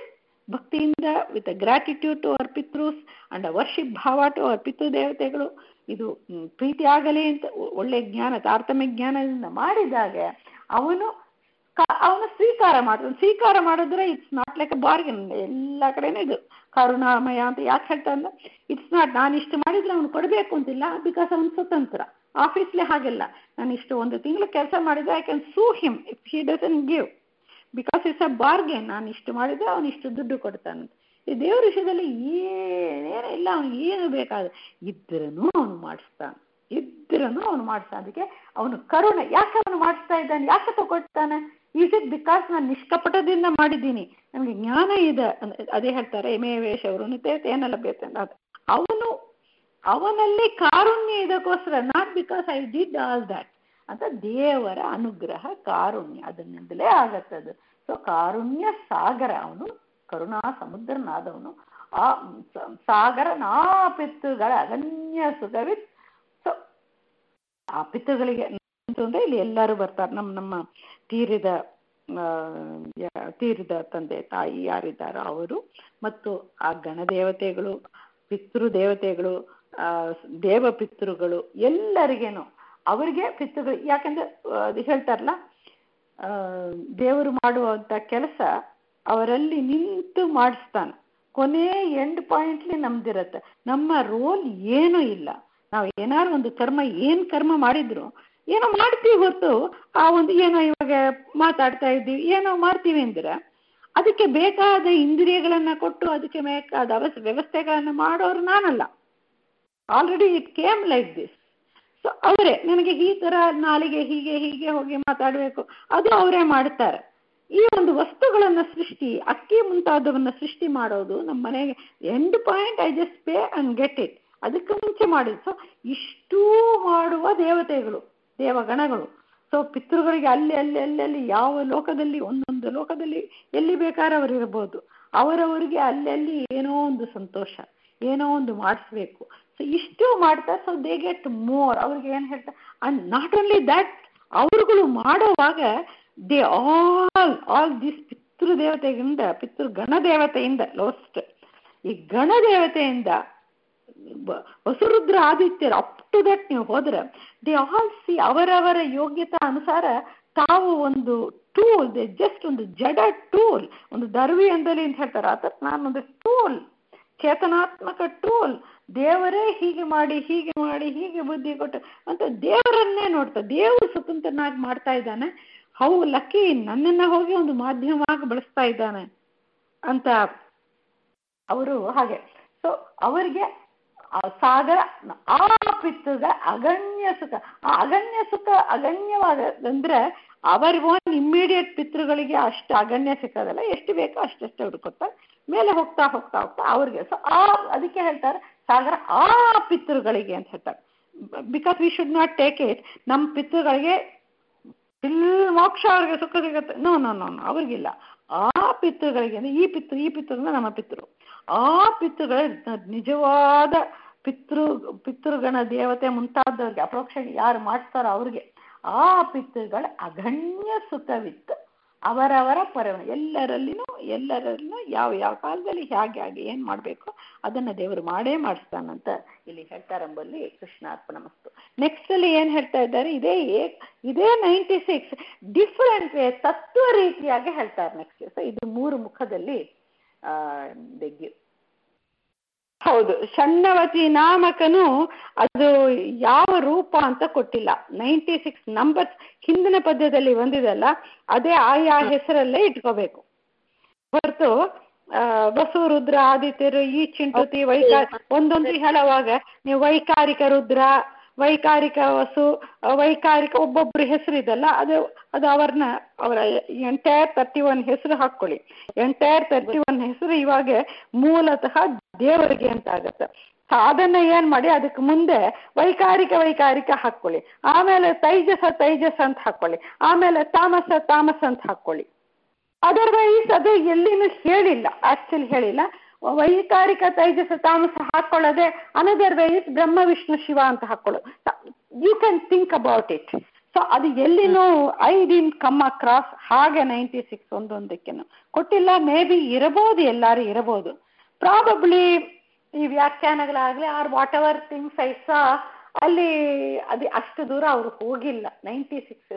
ಭಕ್ತಿಯಿಂದ ವಿತ್ ಗ್ರಾಟಿಟ್ಯೂಡ್ ಟು ಅವರ್ ಪಿತೃಸ್ ಅಂಡ್ ವರ್ಷಿಪ್ ಭಾವ ಟು ಅವರ್ ಪಿತೃ ದೇವತೆಗಳು ಇದು ಹ್ಮ್, ಪ್ರೀತಿ ಆಗಲಿ ಅಂತ ಒ- ಒಳ್ಳೆ ಜ್ಞಾನ ತಾರತಮ್ಯ ಜ್ಞಾನದಿಂದ ಮಾಡಿದಾಗ ಅವನು ಕ- ಅವನು ಸ್ವೀಕಾರ ಮಾಡ್ತಾನೆ ಸ್ವೀಕಾರ ಮಾಡಿದ್ರೆ it's not like a bargain ಎಲ್ಲ ಕಡೆನೂ ಇದು ಕರುಣಾಮಯ ಅಂತ ಯಾಕೆ ಹೇಳ್ತಾನೆ ಅಂದ್ರೆ ಇಟ್ಸ್ ನಾಟ್ ನಾನು ಇಷ್ಟು ಮಾಡಿದ್ರೆ ಅವನು ಕೊಡಬೇಕು ಅಂತಿಲ್ಲ ಬಿಕಾಸ್ ಅವನು ಸ್ವತಂತ್ರ ಆಫೀಸ್ಲಿ ಹಾಗೆಲ್ಲ ನಾನು ಇಷ್ಟು ಒಂದು ತಿಂಗಳು ಕೆಲಸ ಮಾಡಿದ್ರೆ I can sue him if he doesn give because it's a bargain ನಾನು ಇಷ್ಟು ಮಾಡಿದ್ರೆ ಅವನು ಇಷ್ಟು ದುಡ್ಡು ಕೊಡ್ತಾನೆ ಈ ದೇವ್ರ ವಿಷಯದಲ್ಲಿ ಏನೇನು ಇಲ್ಲ ಅವನು ಏನು ಬೇಕಾದ್ರೆ ಇದ್ರೂ ಅವನು ಮಾಡಿಸ್ತಾನೆ ಇದ್ರೂ ಅವನು ಮಾಡಿಸ್ತಾನೆ ಅದಕ್ಕೆ ಅವನು ಕರುಣೆ ಯಾಕೆ ಅವನು ಮಾಡಿಸ್ತಾ ಇದ್ದಾನೆ ಯಾಕೆ ತಗೊಳ್ತಾನೆ ಈಸ್ ಇಟ್ ಬಿಕಾಸ್ ನಾನು ನಿಷ್ಕಪಟದಿಂದ ಮಾಡಿದ್ದೀನಿ ನನಗೆ ಜ್ಞಾನ ಇದೆ ಅಂದ್- ಅದೇ ಹೇಳ್ತಾರೆ ಎಮೆ ವೇಷ ಅವರು ಏನೆಲ್ಲ ಬೇಕು ಅದು ಅವನು ಅವನಲ್ಲಿ ಕಾರುಣ್ಯ ಇದಕ್ಕೋಸ್ಕರ not because I did all that ಅಂತ ದೇವರ ಅನುಗ್ರಹ ಕಾರುಣ್ಯ ಅದರಿಂದಲೇ ಆಗತ್ತದು ಸೊ ಕಾರುಣ್ಯ ಸಾಗರ ಅವನು ಕರುಣಾ ಸಮುದ್ರನಾದವನು ಆ ಸ- ಸಾಗರ ನಾ ಪಿತೃಗಳ ಅಗಣ್ಯ ಸುಖವಿತ್ ಸೊ ಆ ಪಿತೃಗಳಿಗೆ ಅಂತಂದ್ರೆ ಇಲ್ಲಿ ಎಲ್ಲರೂ ಬರ್ತಾರೆ ನಮ್ಮ ನಮ್ಮ ತೀರಿದ ಆ, ಯಾ- ತೀರಿದ ತಂದೆ ತಾಯಿ ಯಾರಿದ್ದಾರೋ ಅವರು ಮತ್ತು ಆ ಗಣದೇವತೆಗಳು ಪಿತೃ ದೇವತೆಗಳು ಆ, ದೇವ ಪಿತೃಗಳು ಎಲ್ಲರಿಗೇನು ಅವರಿಗೆ ಪಿತೃಗಳು ಯಾಕಂದ್ರೆ ಆ, ಅದು ಹೇಳ್ತಾರಲ್ಲ ಆ, ದೇವರು ಮಾಡುವಂತ ಕೆಲಸ ಅವರಲ್ಲಿ ನಿಂತು ಮಾಡಿಸ್ತಾನೆ ಕೊನೆ ಎಂಡ್ ಪಾಯಿಂಟ್ಲಿ ನಮ್ದಿರತ್ತೆ ನಮ್ಮ ರೋಲ್ ಏನೂ ಇಲ್ಲ ನಾವು ಏನಾದ್ರು ಒಂದು ಕರ್ಮ ಏನ್ ಕರ್ಮ ಮಾಡಿದ್ರು ಏನೋ ಮಾಡ್ತೀವಿ ಹೊತ್ತು ಆ ಒಂದು ಏನೋ ಇವಾಗ ಮಾತಾಡ್ತಾ ಇದ್ದೀವಿ ಏನೋ ಮಾಡ್ತೀವಿ ಅಂದ್ರೆ ಅದಕ್ಕೆ ಬೇಕಾದ ಇಂದ್ರಿಯಗಳನ್ನ ಕೊಟ್ಟು ಅದಕ್ಕೆ ಬೇಕಾದ ಅವಸ್ ವ್ಯವಸ್ಥೆಗಳನ್ನ ಮಾಡೋರು ನಾನಲ್ಲ already it came like this so ಅವರೇ ನನಗೆ ಈ ತರ ನಾಲಿಗೆ ಹೀಗೆ ಹೀಗೆ ಹೋಗಿ ಮಾತಾಡಬೇಕು ಅದು ಅವರೇ ಮಾಡ್ತಾರೆ ಈ ಒಂದು ವಸ್ತುಗಳನ್ನ ಸೃಷ್ಟಿ ಅಕ್ಕಿ ಮುಂತಾದವನ್ನ ಸೃಷ್ಟಿ ಮಾಡೋದು ನಮ್ಮ ಮನೆಗೆ end point I just pay and get it ಅದಕ್ಕೆ ಮುಂಚೆ ಮಾಡಿದ್ದು ಸೊ ಇಷ್ಟೂ ಮಾಡುವ ದೇವತೆಗಳು ದೇವಗಣಗಳು ಸೊ ಪಿತೃಗಳಿಗೆ ಅಲ್ಲಿ ಅಲ್ಲಿ ಅಲ್ಲಿ ಅಲ್ಲಿ ಯಾವ ಲೋಕದಲ್ಲಿ ಒಂದೊಂದು ಲೋಕದಲ್ಲಿ ಎಲ್ಲಿ ಬೇಕಾದ್ರೆ ಅವರು ಇರ್ಬೋದು ಅವರವರಿಗೆ ಅಲ್ಲಿ ಅಲ್ಲಿ ಏನೋ ಒಂದು ಸಂತೋಷ ಏನೋ ಒಂದು ಮಾಡಿಸ್ಬೇಕು ಸೊ ಇಷ್ಟು ಮಾಡ್ತಾರೆ ಸೊ ದೇ ಗೆಟ್ ಮೋರ್ ಅವ್ರಿಗೆ ಏನು ಹೇಳ್ತಾರೆ ಅಂಡ್ ನಾಟ್ ಓನ್ಲಿ ದಟ್ ಅವರುಗಳು ಮಾಡುವಾಗ ದೇ ಆಲ್ ಆಲ್ ದಿಸ್ ಪಿತೃ ದೇವತೆಯಿಂದ ಪಿತೃ ಗಣ ದೇವತೆಯಿಂದ ಲೋಸ್ಟ್ ಈ ಗಣ ದೇವತೆಯಿಂದ ಬ- ವಸುರುದ್ರ ಆದಿತ್ಯರು ಅಪ್ ಟು ದಟ್ ನೀವು ಹೋದ್ರೆ ದೇ ಆಲ್ ಸಿ ಅವರವರ ಯೋಗ್ಯತಾ ಅನುಸಾರ ತಾವು ಒಂದು ಟೂಲ್ ದೇ ಜಸ್ಟ್ ಒಂದು ಜಡ ಟೂಲ್ ಒಂದು ದರ್ವಿ ಅಂದಲ್ಲಿ ಅಂತ ಹೇಳ್ತಾರೆ ಆ ಥರ ನಾನೊಂದು ಟೂಲ್ ಚೇತನಾತ್ಮಕ ಟೂಲ್ ದೇವರೇ ಹೀಗೆ ಮಾಡಿ ಹೀಗೆ ಮಾಡಿ ಹೀಗೆ ಬುದ್ಧಿ ಕೊಟ್ಟು ಅಂತ ದೇವರನ್ನೇ ನೋಡ್ತಾ ದೇವರು ಸ್ವತಂತ್ರನಾಗಿ ಮಾಡ್ತಾ ಇದ್ದಾನೆ ಹೌ ಲಕ್ಕಿ ನನ್ನನ್ನ ಹೋಗಿ ಒಂದು ಮಾಧ್ಯಮವಾಗಿ ಬಳಸ್ತಾ ಇದ್ದಾನೆ ಅಂತ ಅವರು ಹಾಗೆ ಸೊ ಅವರಿಗೆ ಆ ಸಾಗರ ಆ ಪಿತೃಗ ಅಗಣ್ಯ ಸುಖ ಆ ಅಗಣ್ಯ ಸುಖ ಅಗಣ್ಯವಾದ ಅಂದ್ರೆ ಅವರ್ ಓನ್ ಇಮ್ಮಿಡಿಯೇಟ್ ಪಿತೃಗಳಿಗೆ ಅಷ್ಟು ಅಗಣ್ಯ ಸಿಕ್ಕೋದಲ್ಲ ಎಷ್ಟು ಬೇಕೋ ಅಷ್ಟಷ್ಟು ಹುಡುಕುತ್ತಾರೆ ಮೇಲೆ ಹೋಗ್ತಾ ಹೋಗ್ತಾ ಹೋಗ್ತಾ ಅವ್ರಿಗೆ ಸೊ ಆ ಅದಕ್ಕೆ ಹೇಳ್ತಾರೆ ಸಾಗರ ಆ ಪಿತೃಗಳಿಗೆ ಅಂತ ಹೇಳ್ತಾರೆ because we should not take it ನಮ್ಮ ಪಿತೃಗಳಿಗೆ ಫಿಲ್ ಮೋಕ್ಷ ಅವ್ರಿಗೆ ಸುಖ ಸಿಗುತ್ತೆ ನೋ ನೋ ನೋ ನೋ ಅವ್ರಿಗಿಲ್ಲ ಆ ಪಿತೃಗಳಿಗೆ ಅಂದ್ರೆ ಈ ಪಿತೃ ಈ ಪಿತೃನ ನಮ್ಮ ಪಿತೃ ಆ ಪಿತೃಗಳ ನಿಜವಾದ ಪಿತೃ ಪಿತೃಗಣ ದೇವತೆ ಮುಂತಾದವ್ರಿಗೆ ಅಪರೋಕ್ಷ ಯಾರು ಮಾಡ್ತಾರೋ ಅವ್ರಿಗೆ ಆ ಪಿತೃಗಳ ಅಗಣ್ಯ ಸುಖವಿತ್ತು ಅವರವರ ಪರ ಎಲ್ಲರಲ್ಲಿನೂ ಎಲ್ಲರಲ್ಲೂ ಯಾವ ಯಾವ ಕಾಲದಲ್ಲಿ ಹೇಗೆ ಹಾಗೆ ಏನ್ ಮಾಡಬೇಕು ಅದನ್ನ ದೇವರು ಮಾಡೇ ಮಾಡಿಸ್ತಾನಂತ ಇಲ್ಲಿ ಹೇಳ್ತಾರಂಬಲ್ಲಿ ಕೃಷ್ಣಾರ್ಪಣ ಮಸ್ತು ನೆಕ್ಸ್ಟ್ ಅಲ್ಲಿ ಏನ್ ಹೇಳ್ತಾ ಇದ್ದಾರೆ ಇದೇ ಏ- ಇದೇ ನೈಂಟಿ ಸಿಕ್ಸ್ ಡಿಫರೆಂಟ್ ವೇ ತತ್ವ ರೀತಿಯಾಗಿ ಹೇಳ್ತಾರೆ ನೆಕ್ಸ್ಟ್ ಸೊ ಇದು ಮೂರು ಮುಖದಲ್ಲಿ ಆ ದೆಗ್ಗಿ ಹೌದು ಷಣ್ಣವತಿ ನಾಮಕನು ಅದು ಯಾವ ರೂಪ ಅಂತ ಕೊಟ್ಟಿಲ್ಲ ನೈಂಟಿ ಸಿಕ್ಸ್ ನಂಬರ್ಸ್ ಹಿಂದಿನ ಪದ್ಯದಲ್ಲಿ ಬಂದಿದೆಲ್ಲ ಅದೇ ಆಯಾ ಹೆಸರಲ್ಲೇ ಇಟ್ಕೋಬೇಕು ಹೊರತು ಆ, ಬಸವ ರುದ್ರ ಆದಿತ್ಯರು ಈ ಚಿಂಟುತಿ ವೈಕಾರಿ ಒಂದೊಂದು ಹೇಳುವಾಗ ನೀವು ವೈಕಾರಿಕ ರುದ್ರ ವೈಕಾರಿಕ ವಸು ಆ, ವೈಕಾರಿಕ ಒಬ್ಬೊಬ್ರು ಹೆಸರು ಇದೆಲ್ಲ ಅದು ಅದು ಅವ್ರನ್ನ ಅವರ ಎಂಟೈರ್ ತರ್ಟಿ ಒನ್ ಹೆಸರು ಹಾಕೊಳ್ಳಿ ಎಂಟೈರ್ ತರ್ಟಿ ಒನ್ ಹೆಸರು ಇವಾಗ ಮೂಲತಃ ದೇವರಿಗೆ ಅಂತ ಆಗತ್ತೆ ಅದನ್ನ ಏನ್ ಮಾಡಿ ಅದಕ್ಕೆ ಮುಂದೆ ವೈಕಾರಿಕ ವೈಕಾರಿಕ ಹಾಕೊಳ್ಳಿ ಆಮೇಲೆ ತೈಜಸ ತೈಜಸ ಅಂತ ಹಾಕೊಳ್ಳಿ ಆಮೇಲೆ ತಾಮಸ ತಾಮಸ ಅಂತ ಹಾಕೊಳ್ಳಿ ಅದರ್ವೈಸ್ ಅದು ಎಲ್ಲಿನೂ ಹೇಳಿಲ್ಲ ಆಕ್ಚುಲಿ ಹೇಳಿಲ್ಲ ವೈಕಾರಿಕ ತೈಜಸ ತಾಮಸ ಹಾಕೊಳ್ಳದೆ ಅನದರ್ ವೈಸ್ ಬ್ರಹ್ಮ ವಿಷ್ಣು ಶಿವ ಅಂತ ಹಾಕೊಳ್ಳೋದು you can think about it so ಅದು ಎಲ್ಲಿನೂ ಐ ಡಿನ್ ಕಮ್ ಅಕ್ರಾಸ್ ಹಾಗೆ ನೈಂಟಿ ಸಿಕ್ಸ್ ಒಂದೊಂದಕ್ಕೇನು ಕೊಟ್ಟಿಲ್ಲ ಮೇ ಬಿ ಇರಬಹುದು ಎಲ್ಲಾರು ಇರಬಹುದು ಪ್ರಾಬಬ್ಲಿ ಈ ವ್ಯಾಖ್ಯಾನಗಳಾಗಲಿ or whatever things I saw ಅಲ್ಲಿ ಅದು ಅಷ್ಟು ದೂರ ಅವರು ಹೋಗಿಲ್ಲ ನೈಂಟಿ ಸಿಕ್ಸ್